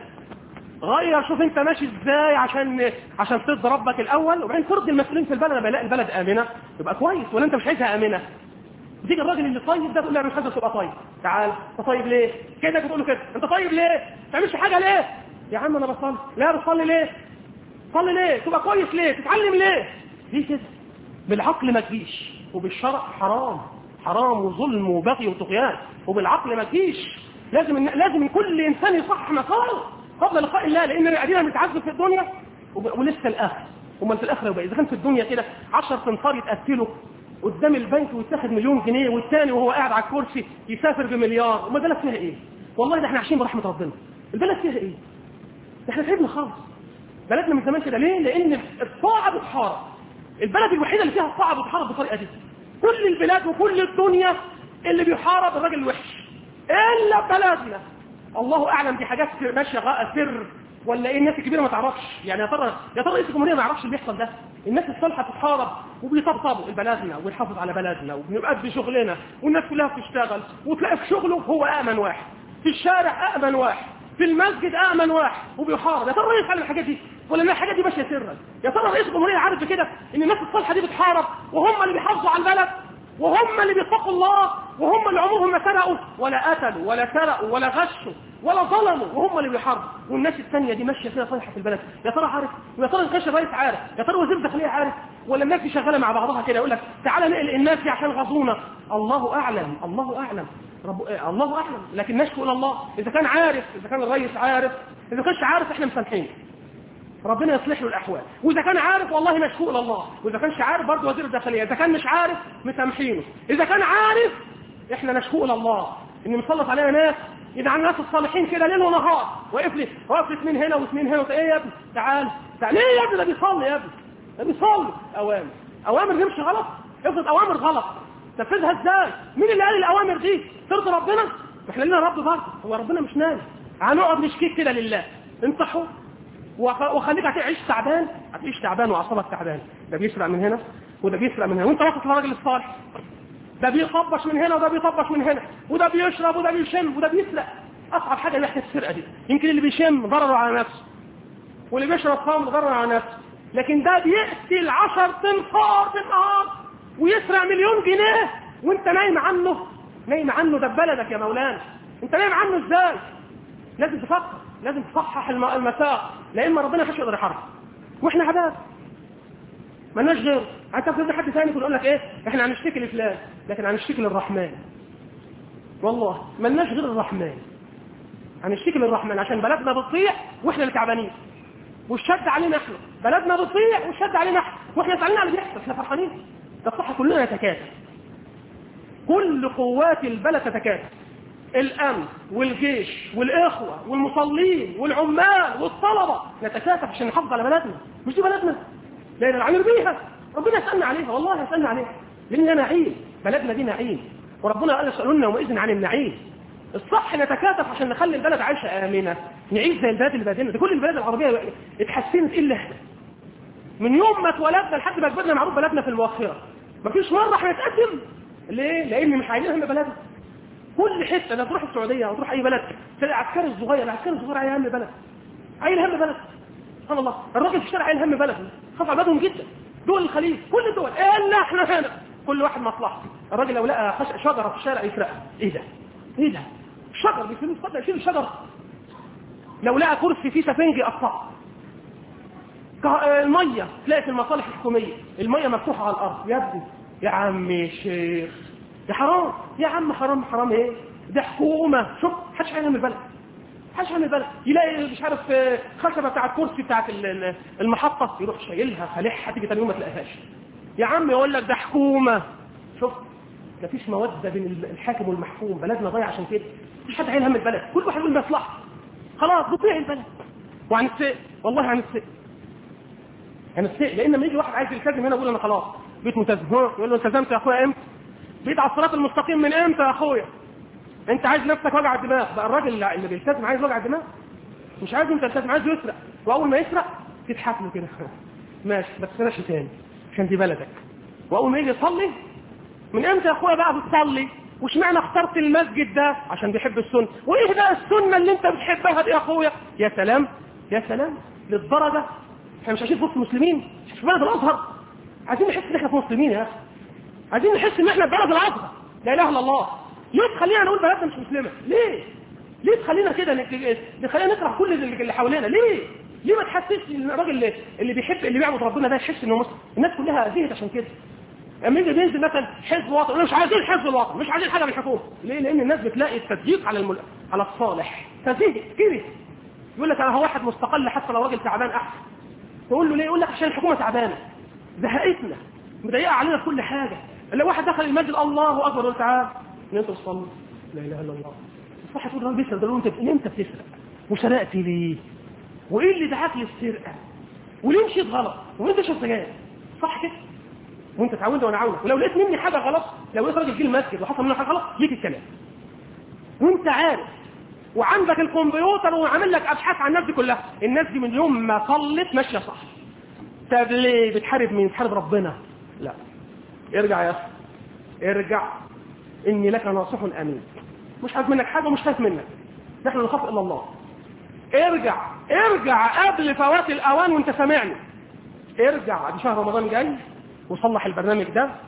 غير شوف انت ماشي ازاي عشان عشان ترضي ربك الاول وبعدين ترضي المسؤولين في البلد لما يلاقي البلد امنه يبقى كويس ولا انت مش عايزها امنه بتيجي الراجل اللي طيب ده تقول له انا مش عايزك تبقى طيب تعال انت طيب ليه كده بتقول له كده انت طيب ليه ما تعملش حاجه ليه يا عم انا بصلي لا بتصلي ليه صلي ليه تبقى كويس ليه تتعلم ليه دي كده بالعقل ما تجيش وبالشرع حرام حرام وظلم وبغي وطغيان وبالعقل ما تجيش لازم لازم كل انسان يصحح مساره قبل لقاء الله لان ادينا بنتعذب في الدنيا ولسه الاخر امال في الاخره يبقى اذا كان في الدنيا كده 10 تنفار يتقتلوا قدام البنك ويتاخد مليون جنيه والثاني وهو قاعد على الكرسي يسافر بمليار وما البلد فيها ايه؟ والله ده احنا عايشين برحمه ربنا البلد فيها ايه؟ ده احنا تعبنا خالص بلدنا من زمان كده ليه؟ لان الطاعه بتحارب البلد الوحيده اللي فيها الطاعه بتحارب بالطريقه دي كل البلاد وكل الدنيا اللي بيحارب الراجل الوحش الا بلدنا الله اعلم دي حاجات ماشيه سر ولا ايه الناس الكبيره ما تعرفش يعني يا ترى يا ترى رئيس الجمهوريه ما يعرفش اللي بيحصل ده الناس الصالحه بتتحارب وبيطبطبوا بلدنا وبنحافظ على بلدنا وبنؤدي شغلنا والناس كلها بتشتغل وتلاقي في شغله هو امن واحد في الشارع امن واحد في المسجد امن واحد وبيحارب يا ترى رئيس على الحاجات دي ولا ان الحاجات دي ماشيه سرا يا ترى رئيس الجمهوريه عارف كده ان الناس الصالحه دي بتحارب وهم اللي بيحافظوا على البلد وهم اللي بيتقوا الله وهم اللي عمرهم ما سرقوا ولا قتلوا ولا سرقوا ولا غشوا ولا ظلموا وهم اللي بيحاربوا والناس الثانيه دي ماشيه كده صالحه في البلد يا ترى عارف ويا ترى الكشف الرئيس عارف يا ترى وزير الداخليه عارف ولا الناس دي شغاله مع بعضها كده يقول لك تعالى نقل الناس دي عشان غزونا الله اعلم الله اعلم رب... إيه الله اعلم لكن نشكو الى الله اذا كان عارف اذا كان الرئيس عارف اذا كانش عارف احنا مسامحين ربنا يصلح له الاحوال واذا كان عارف والله مشكور الى الله واذا كانش عارف برضه وزير الداخليه اذا كان مش عارف مسامحينه اذا كان عارف احنا نشكو الى الله ان مسلط علينا ناس يدعى الناس الصالحين كده ليل ونهار واقف لي واقف لي اثنين هنا واثنين هنا ايه يا ابني تعال تعال ليه يا ابني ده بيصلي يا ابني ده بيصلي اوامر اوامر دي مش غلط افرض اوامر غلط تنفذها ازاي مين اللي قال الاوامر دي ترضي ربنا احنا لنا رب برضه هو ربنا مش نايم هنقعد نشكيك كده لله انت حر وخليك هتعيش تعبان هتعيش تعبان واعصابك تعبان ده بيسرق من هنا وده بيسرق من هنا وانت واقف للراجل الصالح ده بيطبش من هنا وده بيطبش من هنا وده بيشرب وده بيشم وده بيسرق اصعب حاجه ريحه السرقه دي يمكن اللي بيشم ضرره على نفسه واللي بيشرب خمر ضرره على نفسه لكن ده بيقتل 10 تنفار في النهار ويسرق مليون جنيه وانت نايم عنه نايم عنه ده ببلدك يا مولانا انت نايم عنه ازاي لازم تفكر لازم تصحح المساء لا اما ربنا مش يقدر يحرك واحنا عباد مالناش غير حتى في حد ثاني يقول لك ايه احنا هنشتكي لفلان لكن هنشتكي للرحمن والله مالناش غير الرحمن هنشتكي للرحمن عشان بلدنا بتطيع واحنا اللي تعبانين والشد علينا احنا بلدنا بتطيع والشد علينا احنا واحنا زعلانين على اللي بيحصل احنا فرحانين ده الصح كلنا نتكاتف كل قوات البلد تتكاتف الامن والجيش والاخوه والمصلين والعمال والطلبه نتكاتف عشان نحافظ على بلدنا مش دي بلدنا لا نعمل بيها ربنا يسالنا عليها والله يسالنا عليها لان نعيم بلدنا دي نعيم وربنا قال يسالون يومئذ عن النعيم الصح نتكاتف عشان نخلي البلد عايشه امنه نعيش زي البلاد اللي بعدين دي كل البلاد العربيه اتحسنت الا احنا من يوم ما اتولدنا لحد ما كبرنا معروف بلدنا في المؤخره مفيش مره هنتقدم ليه؟ لان مش عايزين هم بلدنا كل حته لو تروح السعوديه او تروح اي بلد تلاقي العسكري الصغير العسكري الصغير عايل هم بلد عايل هم بلد سبحان الله الراجل في الشارع عايل هم بلد خاف على بلدهم جدا دول الخليج كل الدول الا احنا هنا كل واحد مصلحته الراجل لو لقى شجره في الشارع يسرقها ايه ده؟ ايه ده؟ شجر بيفلوس اتفضل شيل الشجر لو لقى كرسي فيه سفنج يقطعه الميه تلاقي في المصالح الحكوميه الميه مفتوحه على الارض يا ابني يا عم شيخ يا حرام يا عم حرام حرام ايه ده حكومه شوف محدش هيعمل البلد محدش هيعمل البلد يلاقي مش عارف خشبه بتاع الكرسي بتاعت المحطه يروح شايلها خالعها تيجي تاني يوم ما تلاقيهاش يا عم يقول لك ده حكومه شوف مفيش موده بين الحاكم والمحكوم بلدنا ضايع عشان كده مفيش حد عايل هم البلد كل واحد يقول مصلحته خلاص بتضيع البلد وعن السيء والله عن السيء عن السيء لان لما يجي واحد عايز يلتزم هنا يقول انا خلاص بقيت ملتزم يقول له التزمت يا اخويا امتى بقيت على الصراط المستقيم من امتى يا اخويا انت عايز نفسك وجع الدماغ بقى الراجل اللي بيلتزم عايز وجع الدماغ مش عايز انت تلتزم عايز يسرق واول ما يسرق تضحك له كده ماشي بس بلاش تاني عشان دي بلدك واول ما يجي يصلي من امتى يا اخويا بقى بتصلي واشمعنى اخترت المسجد ده عشان بيحب السنه وايه بقى السنه اللي انت بتحبها دي يا اخويا يا سلام يا سلام للدرجه احنا مش عايشين في وسط مسلمين مش في بلد الازهر عايزين نحس ان احنا في مسلمين يا اخي عايزين نحس ان احنا في بلد الازهر لا اله الا الله ليه تخلينا نقول بلدنا مش مسلمه ليه ليه تخلينا كده نخلينا نكره كل اللي حوالينا ليه ليه ما تحسسش ان الراجل اللي, اللي بيحب اللي بيعبد ربنا ده يحس انه مسلم الناس كلها زهقت عشان كده لما يجي بينزل مثلا حزب وطني مش عايزين حزب الوطن مش عايزين حاجه من الحكومه ليه لان الناس بتلاقي التضييق على المل... على الصالح فزهق كده يقول لك انا هو واحد مستقل حتى لو راجل تعبان احسن تقول له ليه يقول لك عشان الحكومه تعبانه زهقتنا مضيقه علينا في كل حاجه لو واحد دخل المسجد الله اكبر يقول تعالى ان انت تصلي لا اله الا الله صح تقول الراجل بيسرق ده انت انت بتسرق وسرقت ليه وايه اللي دعاك للسرقه وليه مشيت غلط وانت شفت سجاير صح كده وانت تعاونت وانا عاونك ولو لقيت مني حاجه غلط لو لقيت راجل جه المسجد وحصل منه حاجه غلط ليك الكلام وانت عارف وعندك الكمبيوتر وعامل لك ابحاث عن الناس دي كلها الناس دي من يوم ما صلت ماشيه صح طب ليه بتحارب مين بتحارب ربنا لا ارجع يا اخي ارجع اني لك ناصح امين مش عايز منك حاجه ومش خايف منك نحن نخاف الا الله ارجع ارجع قبل فوات الاوان وانت سامعني ارجع دي شهر رمضان جاي وصلح البرنامج ده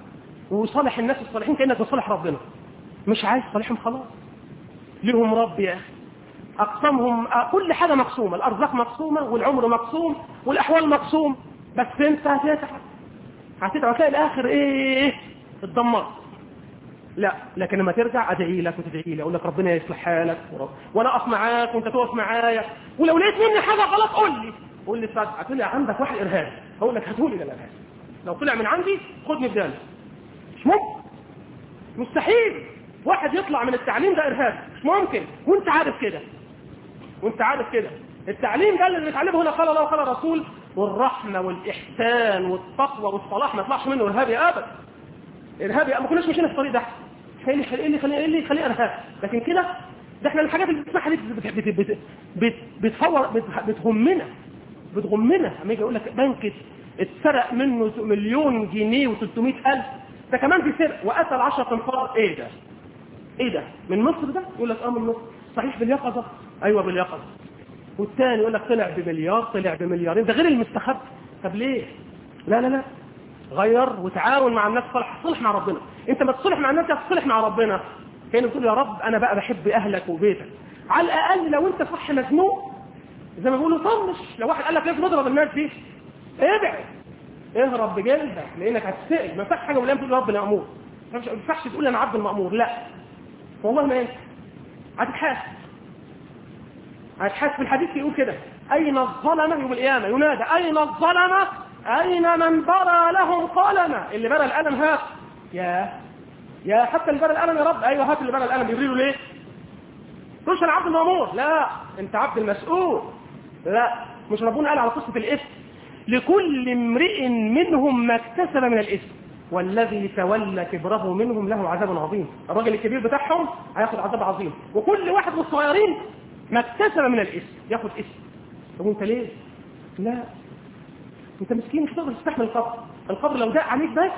وصالح الناس الصالحين كانك بتصالح ربنا مش عايز تصالحهم خلاص لهم رب يا اخي اقسامهم كل حاجه مقسومه الارزاق مقسومه والعمر مقسوم والاحوال مقسوم بس انت هتتعب هتتعب هتلاقي الاخر ايه اتدمرت لا لكن لما ترجع ادعي لك وتدعي لي اقول لك ربنا يصلح حالك ورب. وانا اقف معاك وانت تقف معايا ولو لقيت مني حاجه غلط قول لي قول لي صدق طلع عندك واحد ارهابي هقول لك هاتولي ده الارهابي لو طلع من عندي خدني بداله مش ممكن مستحيل واحد يطلع من التعليم ده ارهابي مش ممكن وانت عارف كده وانت عارف كده التعليم ده اللي بنتعلمه هنا قال الله وقال الرسول والرحمه والاحسان والتقوى والصلاح ما يطلعش منه ارهابي ابدا ارهابي ما كناش ماشيين في الطريق ده ايه اللي ايه اللي يخليه ايه اللي يخليه ارهاب لكن كده ده احنا الحاجات اللي بتسمعها دي بت- بت- بت- بت- بتفور بت- بتغمنا بتغمنا اما يجي يقول لك بنك اتسرق منه مليون جنيه و300 الف ده كمان في سرق وقتل 10 تنفار ايه ده؟ ايه ده؟ من مصر ده؟ يقول لك اه من مصر صحيح باليقظه؟ ايوه باليقظه والثاني يقول لك طلع بمليار طلع بمليارين ده غير المستخبي طب ليه؟ لا لا لا غير وتعاون مع الناس صلح صلح مع ربنا انت ما تصلح مع الناس تصلح مع ربنا كان بتقول يا رب انا بقى بحب اهلك وبيتك على الاقل لو انت صح مزنوق زي ما بيقولوا طنش لو واحد قال لك لازم نضرب الناس دي ابعد اهرب بجلدك لانك هتسال ما ينفعش حاجه من الايام تقول يا رب انا مامور ما ينفعش تقول انا عبد المامور لا والله ما ينفع هتتحاسب هتحاسب في الحديث يقول كده اين الظلمه يوم القيامه ينادى اين الظلمه اين من برى لهم قلمه اللي برى القلم هات يا يا حتى اللي برى القلم يا رب ايوه هات اللي برى القلم يبري له ليه تقولش انا عبد المامور لا انت عبد المسؤول لا مش ربنا قال على قصه الاسم لكل امرئ منهم ما اكتسب من الاسم والذي تولى كبره منهم له عذاب عظيم الراجل الكبير بتاعهم هياخد عذاب عظيم وكل واحد من الصغيرين ما اكتسب من الاسم ياخد اسم طب وانت ليه لا انت مسكين مش هتقدر تستحمل القبر القبر لو دق عليك بس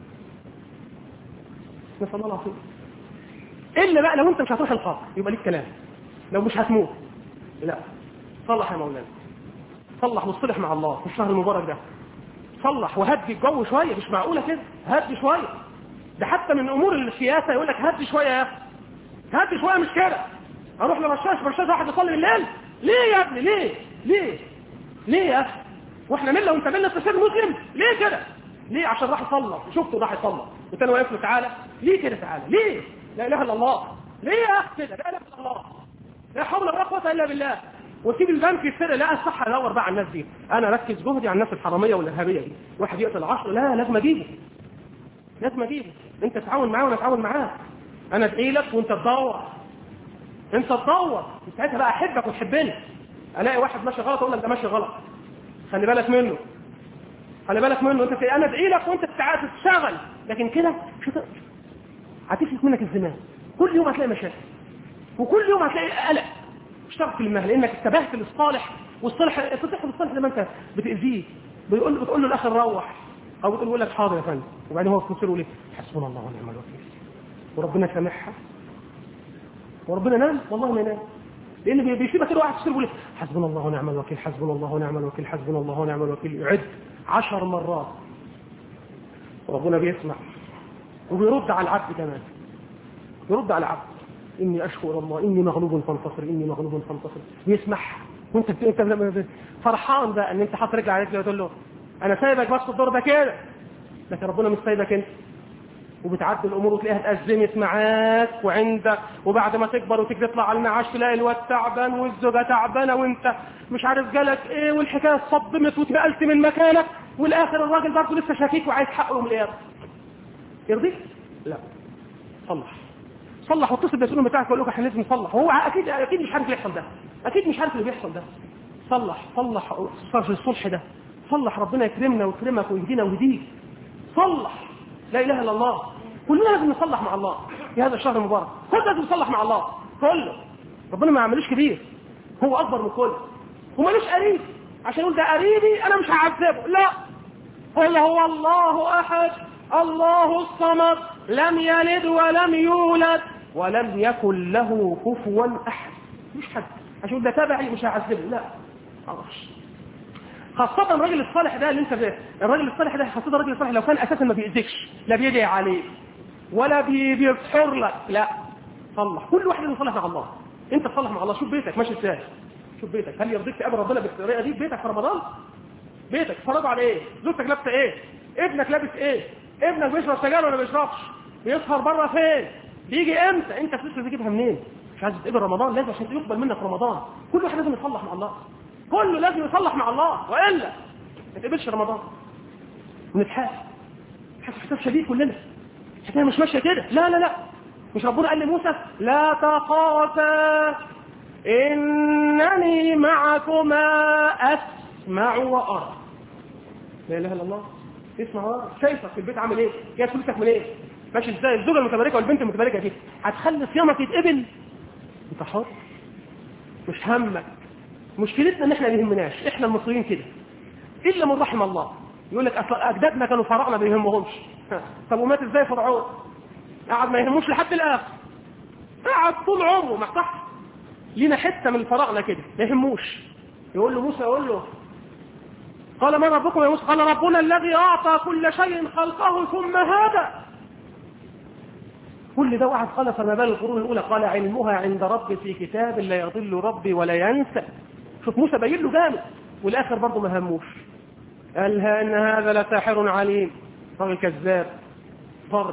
نسال الله العظيم الا بقى لو انت مش هتروح القبر يبقى ليك كلام لو مش هتموت لا صلح يا مولانا صلح واصطلح مع الله في الشهر المبارك ده صلح وهدي الجو شويه مش معقوله كده هدي شويه ده حتى من امور السياسه يقول لك هدي شويه يا اخي هدي شويه مش كده اروح لرشاش رشاش واحد يصلي بالليل ليه يا ابني ليه ليه ليه يا اخي واحنا مله وانت مله استشهاد مسلم ليه كده ليه عشان راح يصلى شفته راح يصلى قلت له واقف له تعالى ليه كده تعالى ليه لا اله الا الله ليه يا اخي كده لا اله الا الله لا حول ولا قوه الا بالله وتيجي البنك يسرق لا الصح ادور بقى على الناس دي انا اركز جهدي على الناس الحراميه والارهابيه دي واحد يقتل 10 لا لازم اجيبه لازم اجيبه انت تتعاون معاه وانا اتعاون معاه انا ادعي لك وانت تدور انت تدور ساعتها بقى احبك وتحبني الاقي واحد ماشي غلط اقول لك ده ماشي غلط خلي بالك منه خلي بالك منه انت انا ادعي لك وانت تتع- تشتغل لكن كده مش هتقدر هتفلت منك الزمان كل يوم هتلاقي مشاكل وكل يوم هتلاقي قلق اشتغل في المهل لانك انتبهت للصالح والصالح تصح بالصالح لما انت بتاذيه بيقول بتقول له الاخر روح او بتقول له لك حاضر يا فندم وبعدين هو في نفسه يقول ايه حسبنا الله ونعم الوكيل وربنا سامحها وربنا نام والله ما ينام لان بي- بيسيبك كده واحد تصير يقول إيه؟ حسبنا الله ونعم الوكيل حسبنا الله ونعم الوكيل حسبنا الله ونعم الوكيل يعد عشر مرات وربنا بيسمع وبيرد على العبد كمان يرد على العبد اني اشكر الله اني مغلوب فانتصر اني مغلوب فانتصر يسمح وانت بت... انت بت- فرحان بقى ان انت حاطط رجل على رجل وتقول له انا سايبك بس الدور ده كده لكن ربنا مش سايبك انت وبتعدي الامور وتلاقيها اتأزمت معاك وعندك وبعد ما تكبر وتيجي تطلع على المعاش تلاقي الواد تعبان والزوجه تعبانه وانت مش عارف جالك ايه والحكايه اتصدمت واتنقلت من مكانك والاخر الراجل برضه لسه شاكيك وعايز حقه من القيامه يرضيك؟ لا صلح صلح واتصل بالمسؤول بتاعك وقول له احنا لازم نصلح هو اكيد اكيد مش عارف اللي يحصل ده اكيد مش عارف اللي بيحصل ده صلح صلح صلح الصلح ده صلح ربنا يكرمنا ويكرمك ويهدينا ويهديك صلح لا اله الا الله كلنا لازم نصلح مع الله في هذا الشهر المبارك كلنا لازم نصلح مع الله كله ربنا ما يعملوش كبير هو اكبر من كل ومالوش قريب عشان يقول ده قريبي انا مش هعذبه لا قل هو الله احد الله الصمد لم يلد ولم يولد ولم يكن له كفوا احد مش حد عشان يقول ده تبعي مش هعذبه لا معرفش خاصة الراجل الصالح ده اللي انت فيه الراجل الصالح ده خاصة الراجل الصالح لو كان اساسا ما بيأذيكش لا بيدعي عليك ولا بي- بيبحر لك لا صلح كل واحد يصلح مع الله انت تصلح مع الله شوف بيتك ماشي ازاي شوف بيتك هل يرضيك تقابل ربنا بالطريقه دي بيتك في رمضان بيتك فرضوا على ايه زوجتك لابسه ايه ابنك لابس ايه ابنك بيشرب سجاير ولا بيشربش بيسهر بره فين بيجي امتى انت فلوس تجيبها منين مش عايز تقبل رمضان لازم عشان يقبل منك رمضان كل واحد لازم يصلح مع الله كله لازم يصلح مع الله والا ما تقبلش رمضان ونتحاسب نتحاسب حساب شديد كلنا الحكايه مش ماشيه كده لا لا لا مش ربنا قال لموسى لا تخافا انني معكما اسمع وارى لا اله الا الله اسمع وارى شايفك في البيت عامل ايه جايب فلوسك من ايه ماشي ازاي الزوجه المتبركه والبنت المتبركه دي هتخلي صيامك يتقبل انت حر مش همك مشكلتنا ان احنا ما يهمناش احنا المصريين كده الا من رحم الله يقول لك اصل اجدادنا كانوا فراعنه ما يهمهمش طب ومات ازاي فرعون قعد ما يهموش لحد الاخر قعد طول عمره ما صح لينا حته من الفراعنه كده ما يهموش يقول له موسى يقول له قال ما ربكم يا موسى قال ربنا الذي اعطى كل شيء خلقه ثم هدى كل ده وقعد قال فما بال القرون الاولى قال علمها عند ربي في كتاب لا يضل ربي ولا ينسى شوف موسى باين له جامد والاخر برضه ما هموش قال ها ان هذا لساحر عليم راجل كذاب ضر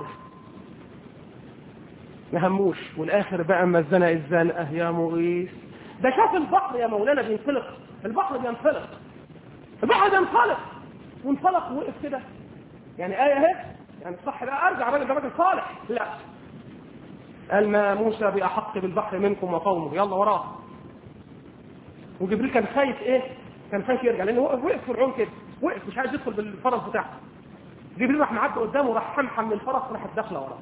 ما هموش والاخر بقى اما الزنق الزنقه يا مغيث ده شاف البحر يا مولانا بينفلق البحر بينفلق البحر بينفلق وانفلق وقف كده يعني ايه اهي يعني صح بقى ارجع راجل ده راجل صالح لا قال ما موسى باحق بالبحر منكم وقومه يلا وراه وجبريل كان خايف ايه كان خايف يرجع لانه وقف وقف فرعون كده وقف مش عايز يدخل بالفرس بتاعه جبريل راح معدي قدامه راح حمحم من الفرس راحت داخله وراه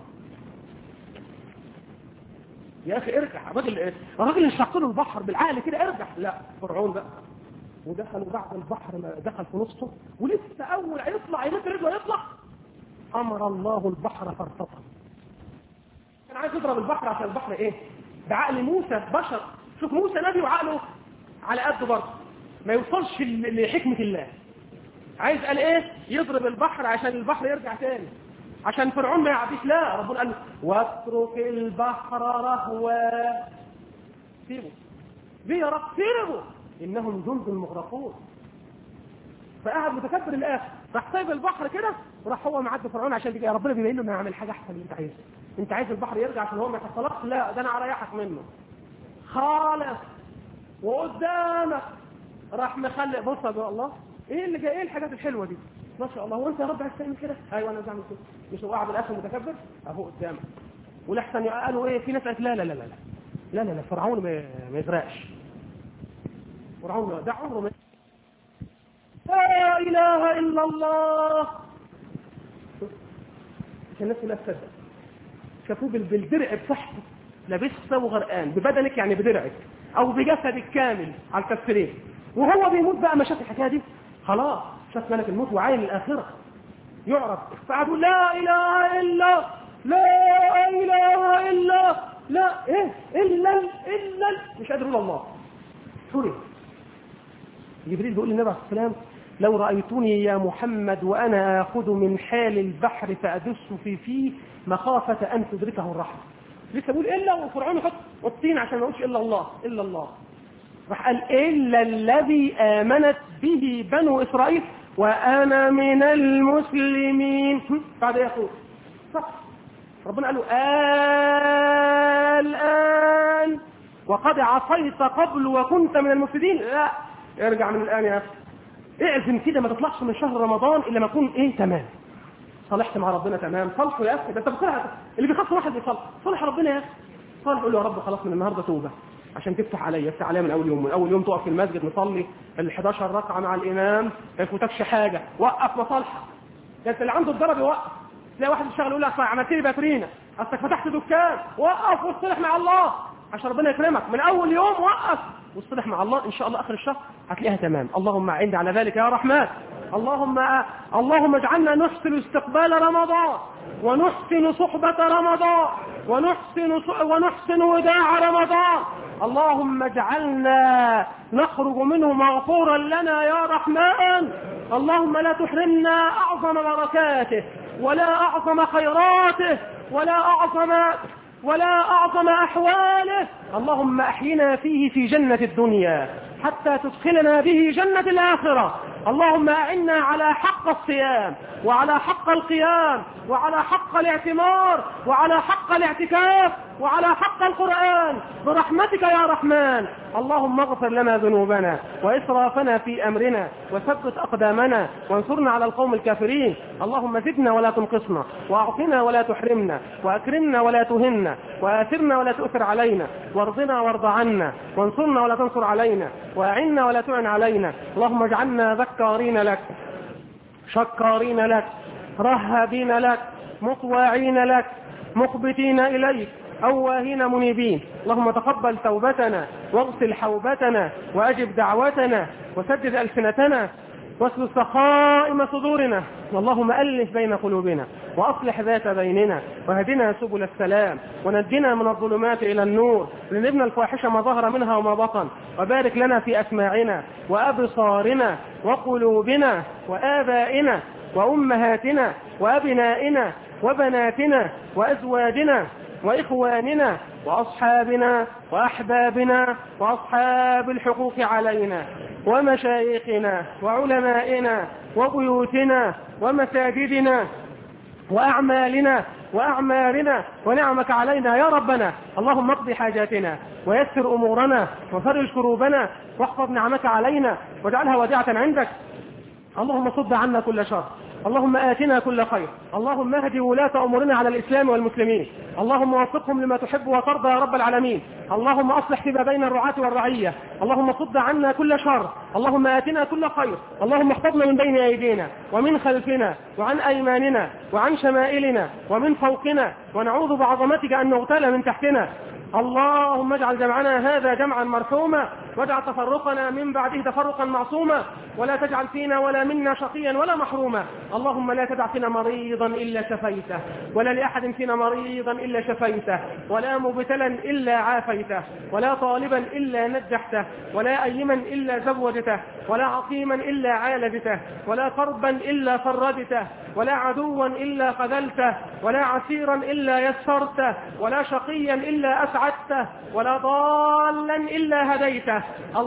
يا اخي ارجع الراجل ايه الراجل انشق له البحر بالعقل كده ارجع لا فرعون بقى ودخلوا بعد البحر ما دخل في نصه ولسه اول يطلع يمد رجله يطلع امر الله البحر فارتطم كان عايز يضرب البحر عشان البحر ايه بعقل موسى بشر شوف موسى نبي وعقله على قد برضه ما يوصلش ل- لحكمه الله عايز قال ايه يضرب البحر عشان البحر يرجع تاني عشان فرعون ما يعديش لا ربنا قال له واترك البحر رهوا سيبه ليه يا رب سيبه انهم جند مغرقون فقعد متكبر الاخر راح سايب البحر كده وراح هو معدي فرعون عشان يجي يا ربنا بيبين له انه هعمل حاجه احسن من اللي انت عايزها انت عايز البحر يرجع عشان هو ما يحصلكش لا ده انا اريحك منه خالص وقدامك راح مخلي بص يا الله ايه اللي جاي ايه الحاجات الحلوه دي ما شاء الله هو انت يا رب عايز تعمل كده ايوه انا عايز اعمل كده مش هو قاعد الاخر متكبر اهو قدامك والاحسن قالوا ايه في ناس قالت لا لا لا لا لا لا لا فرعون ما ما يغرقش فرعون ده عمره ما لا اله الا الله عشان الناس كلها تصدق شافوه بال- بالدرع بتاعته لابسه وغرقان ببدنك يعني بدرعك او بجسدك كامل على الكفرين وهو بيموت بقى ما شاف الحكايه دي خلاص شاف ملك الموت وعين الاخره يعرف فقعدوا لا اله الا لا اله الا لا ايه الا الا مش قادر يقول الله سوري جبريل بيقول للنبي عليه الصلاه والسلام لو رايتني يا محمد وانا اخذ من حال البحر فادس في فيه مخافه ان تدركه الرحمه لسه بيقول الا وفرعون يحط الطين عشان ما يقولش الا الله الا الله راح قال الا الذي امنت به بنو اسرائيل وانا من المسلمين هم؟ بعد ايه يقول صح ربنا قال له الان وقد عصيت قبل وكنت من المفسدين لا ارجع من الان يا اخي اعزم كده ما تطلعش من شهر رمضان الا ما اكون ايه تمام صالحت مع ربنا تمام صالحه يا اخي ده انت بتصالح اللي بيخاف واحد بيصالح صالح ربنا يا اخي صالح قول له يا رب خلاص من النهارده توبه عشان تفتح عليا افتح عليا من اول يوم من اول يوم تقف في المسجد نصلي ال 11 ركعه مع الامام ما يفوتكش حاجه وقف مصالحك ده انت اللي عنده الضرب يوقف تلاقي واحد يشتغل يقول لك عملت لي باترينا اصلك فتحت دكان وقف واصطلح مع الله عشان ربنا يكرمك من اول يوم وقف واصطلح مع الله ان شاء الله اخر الشهر هتلاقيها تمام اللهم اعني على ذلك يا رحمن اللهم اللهم اجعلنا نحسن استقبال رمضان ونحسن صحبة رمضان ونحسن ونحسن وداع رمضان اللهم اجعلنا نخرج منه مغفورا لنا يا رحمن اللهم لا تحرمنا اعظم بركاته ولا اعظم خيراته ولا اعظم ولا اعظم احواله اللهم احينا فيه في جنه الدنيا حتى تدخلنا به جنه الاخره اللهم أعنا على حق الصيام وعلى حق القيام وعلى حق الاعتمار وعلى حق الاعتكاف وعلى حق القرآن برحمتك يا رحمن اللهم اغفر لنا ذنوبنا وإسرافنا في أمرنا وثبت أقدامنا وانصرنا على القوم الكافرين اللهم زدنا ولا تنقصنا وأعطنا ولا تحرمنا وأكرمنا ولا تهنا وآثرنا ولا تؤثر علينا وارضنا وارض عنا وانصرنا ولا تنصر علينا وأعنا ولا تعن علينا اللهم اجعلنا ذكارين لك شكارين لك رهابين لك مطواعين لك مخبتين إليك أواهين منيبين اللهم تقبل توبتنا واغسل حوبتنا وأجب دعوتنا وسدد ألسنتنا واسلل سخائم صدورنا اللهم ألف بين قلوبنا وأصلح ذات بيننا وهدنا سبل السلام ونجنا من الظلمات إلى النور لنبنى الفاحشة ما ظهر منها وما بطن وبارك لنا في أسماعنا وأبصارنا وقلوبنا وآبائنا وأمهاتنا وأبنائنا وبناتنا وأزواجنا وإخواننا وأصحابنا وأحبابنا وأصحاب الحقوق علينا ومشايخنا وعلمائنا وبيوتنا ومساجدنا وأعمالنا وأعمالنا ونعمك علينا يا ربنا اللهم اقض حاجاتنا ويسر أمورنا وفرج كروبنا واحفظ نعمك علينا واجعلها وديعة عندك اللهم صد عنا كل شر اللهم آتنا كل خير اللهم اهد ولاة أمورنا على الإسلام والمسلمين اللهم وفقهم لما تحب وترضى يا رب العالمين اللهم أصلح فيما بين الرعاة والرعية اللهم صد عنا كل شر اللهم آتنا كل خير اللهم احفظنا من بين أيدينا ومن خلفنا وعن أيماننا وعن شمائلنا ومن فوقنا ونعوذ بعظمتك أن نغتال من تحتنا اللهم اجعل جمعنا هذا جمعا مرحوما واجعل تفرقنا من بعده تفرقا معصوما ولا تجعل فينا ولا منا شقيا ولا محروما اللهم لا تدع فينا مريضا الا شفيته ولا لاحد فينا مريضا الا شفيته ولا مبتلا الا عافيته ولا طالبا الا نجحته ولا ايما الا زوجته ولا عقيما الا عالجته ولا كربا الا فردته ولا عدوا الا خذلته ولا عسيرا الا يسرته ولا شقيا الا اسعدته ولا ضالا الا هديته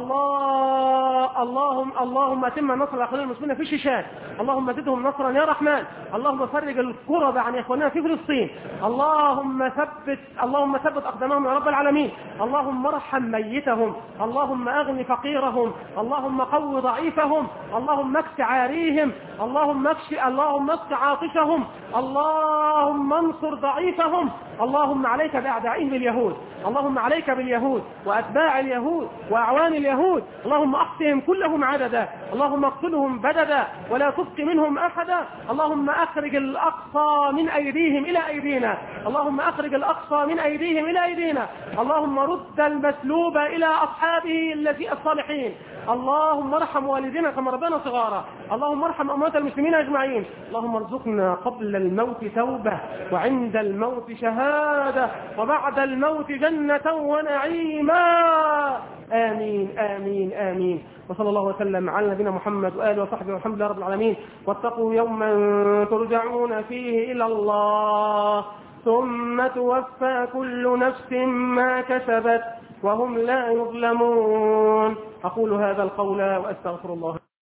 الله اللهم اللهم اتم نصر اخواننا المسلمين في الشيشان اللهم زدهم نصرا يا رحمن اللهم فرج الكرب عن اخواننا في فلسطين اللهم ثبت اللهم ثبت اقدامهم يا رب العالمين اللهم ارحم ميتهم اللهم اغن فقيرهم اللهم قو ضعيفهم اللهم اكس عاريهم اللهم اكش اللهم اكس عاطشهم اللهم انصر ضعيفهم اللهم عليك باعدائهم اليهود اللهم عليك باليهود واتباع اليهود واعوان اليهود اللهم اقتهم كلهم عددا اللهم اقتلهم بددا ولا تبق منهم احدا اللهم اخرج الاقصى من ايديهم الى ايدينا اللهم اخرج الاقصى من ايديهم الى ايدينا اللهم رد المسلوب الى اصحابه الذي الصالحين اللهم ارحم والدينا كما ربنا صغارا اللهم ارحم اموات المسلمين اجمعين اللهم ارزقنا قبل الموت توبه وعند الموت شهاده وبعد الموت جنه ونعيما امين امين امين وصلى الله وسلم على نبينا محمد واله وصحبه والحمد لله رب العالمين واتقوا يوما ترجعون فيه الى الله ثم توفى كل نفس ما كسبت وهم لا يظلمون أقول هذا القول وأستغفر الله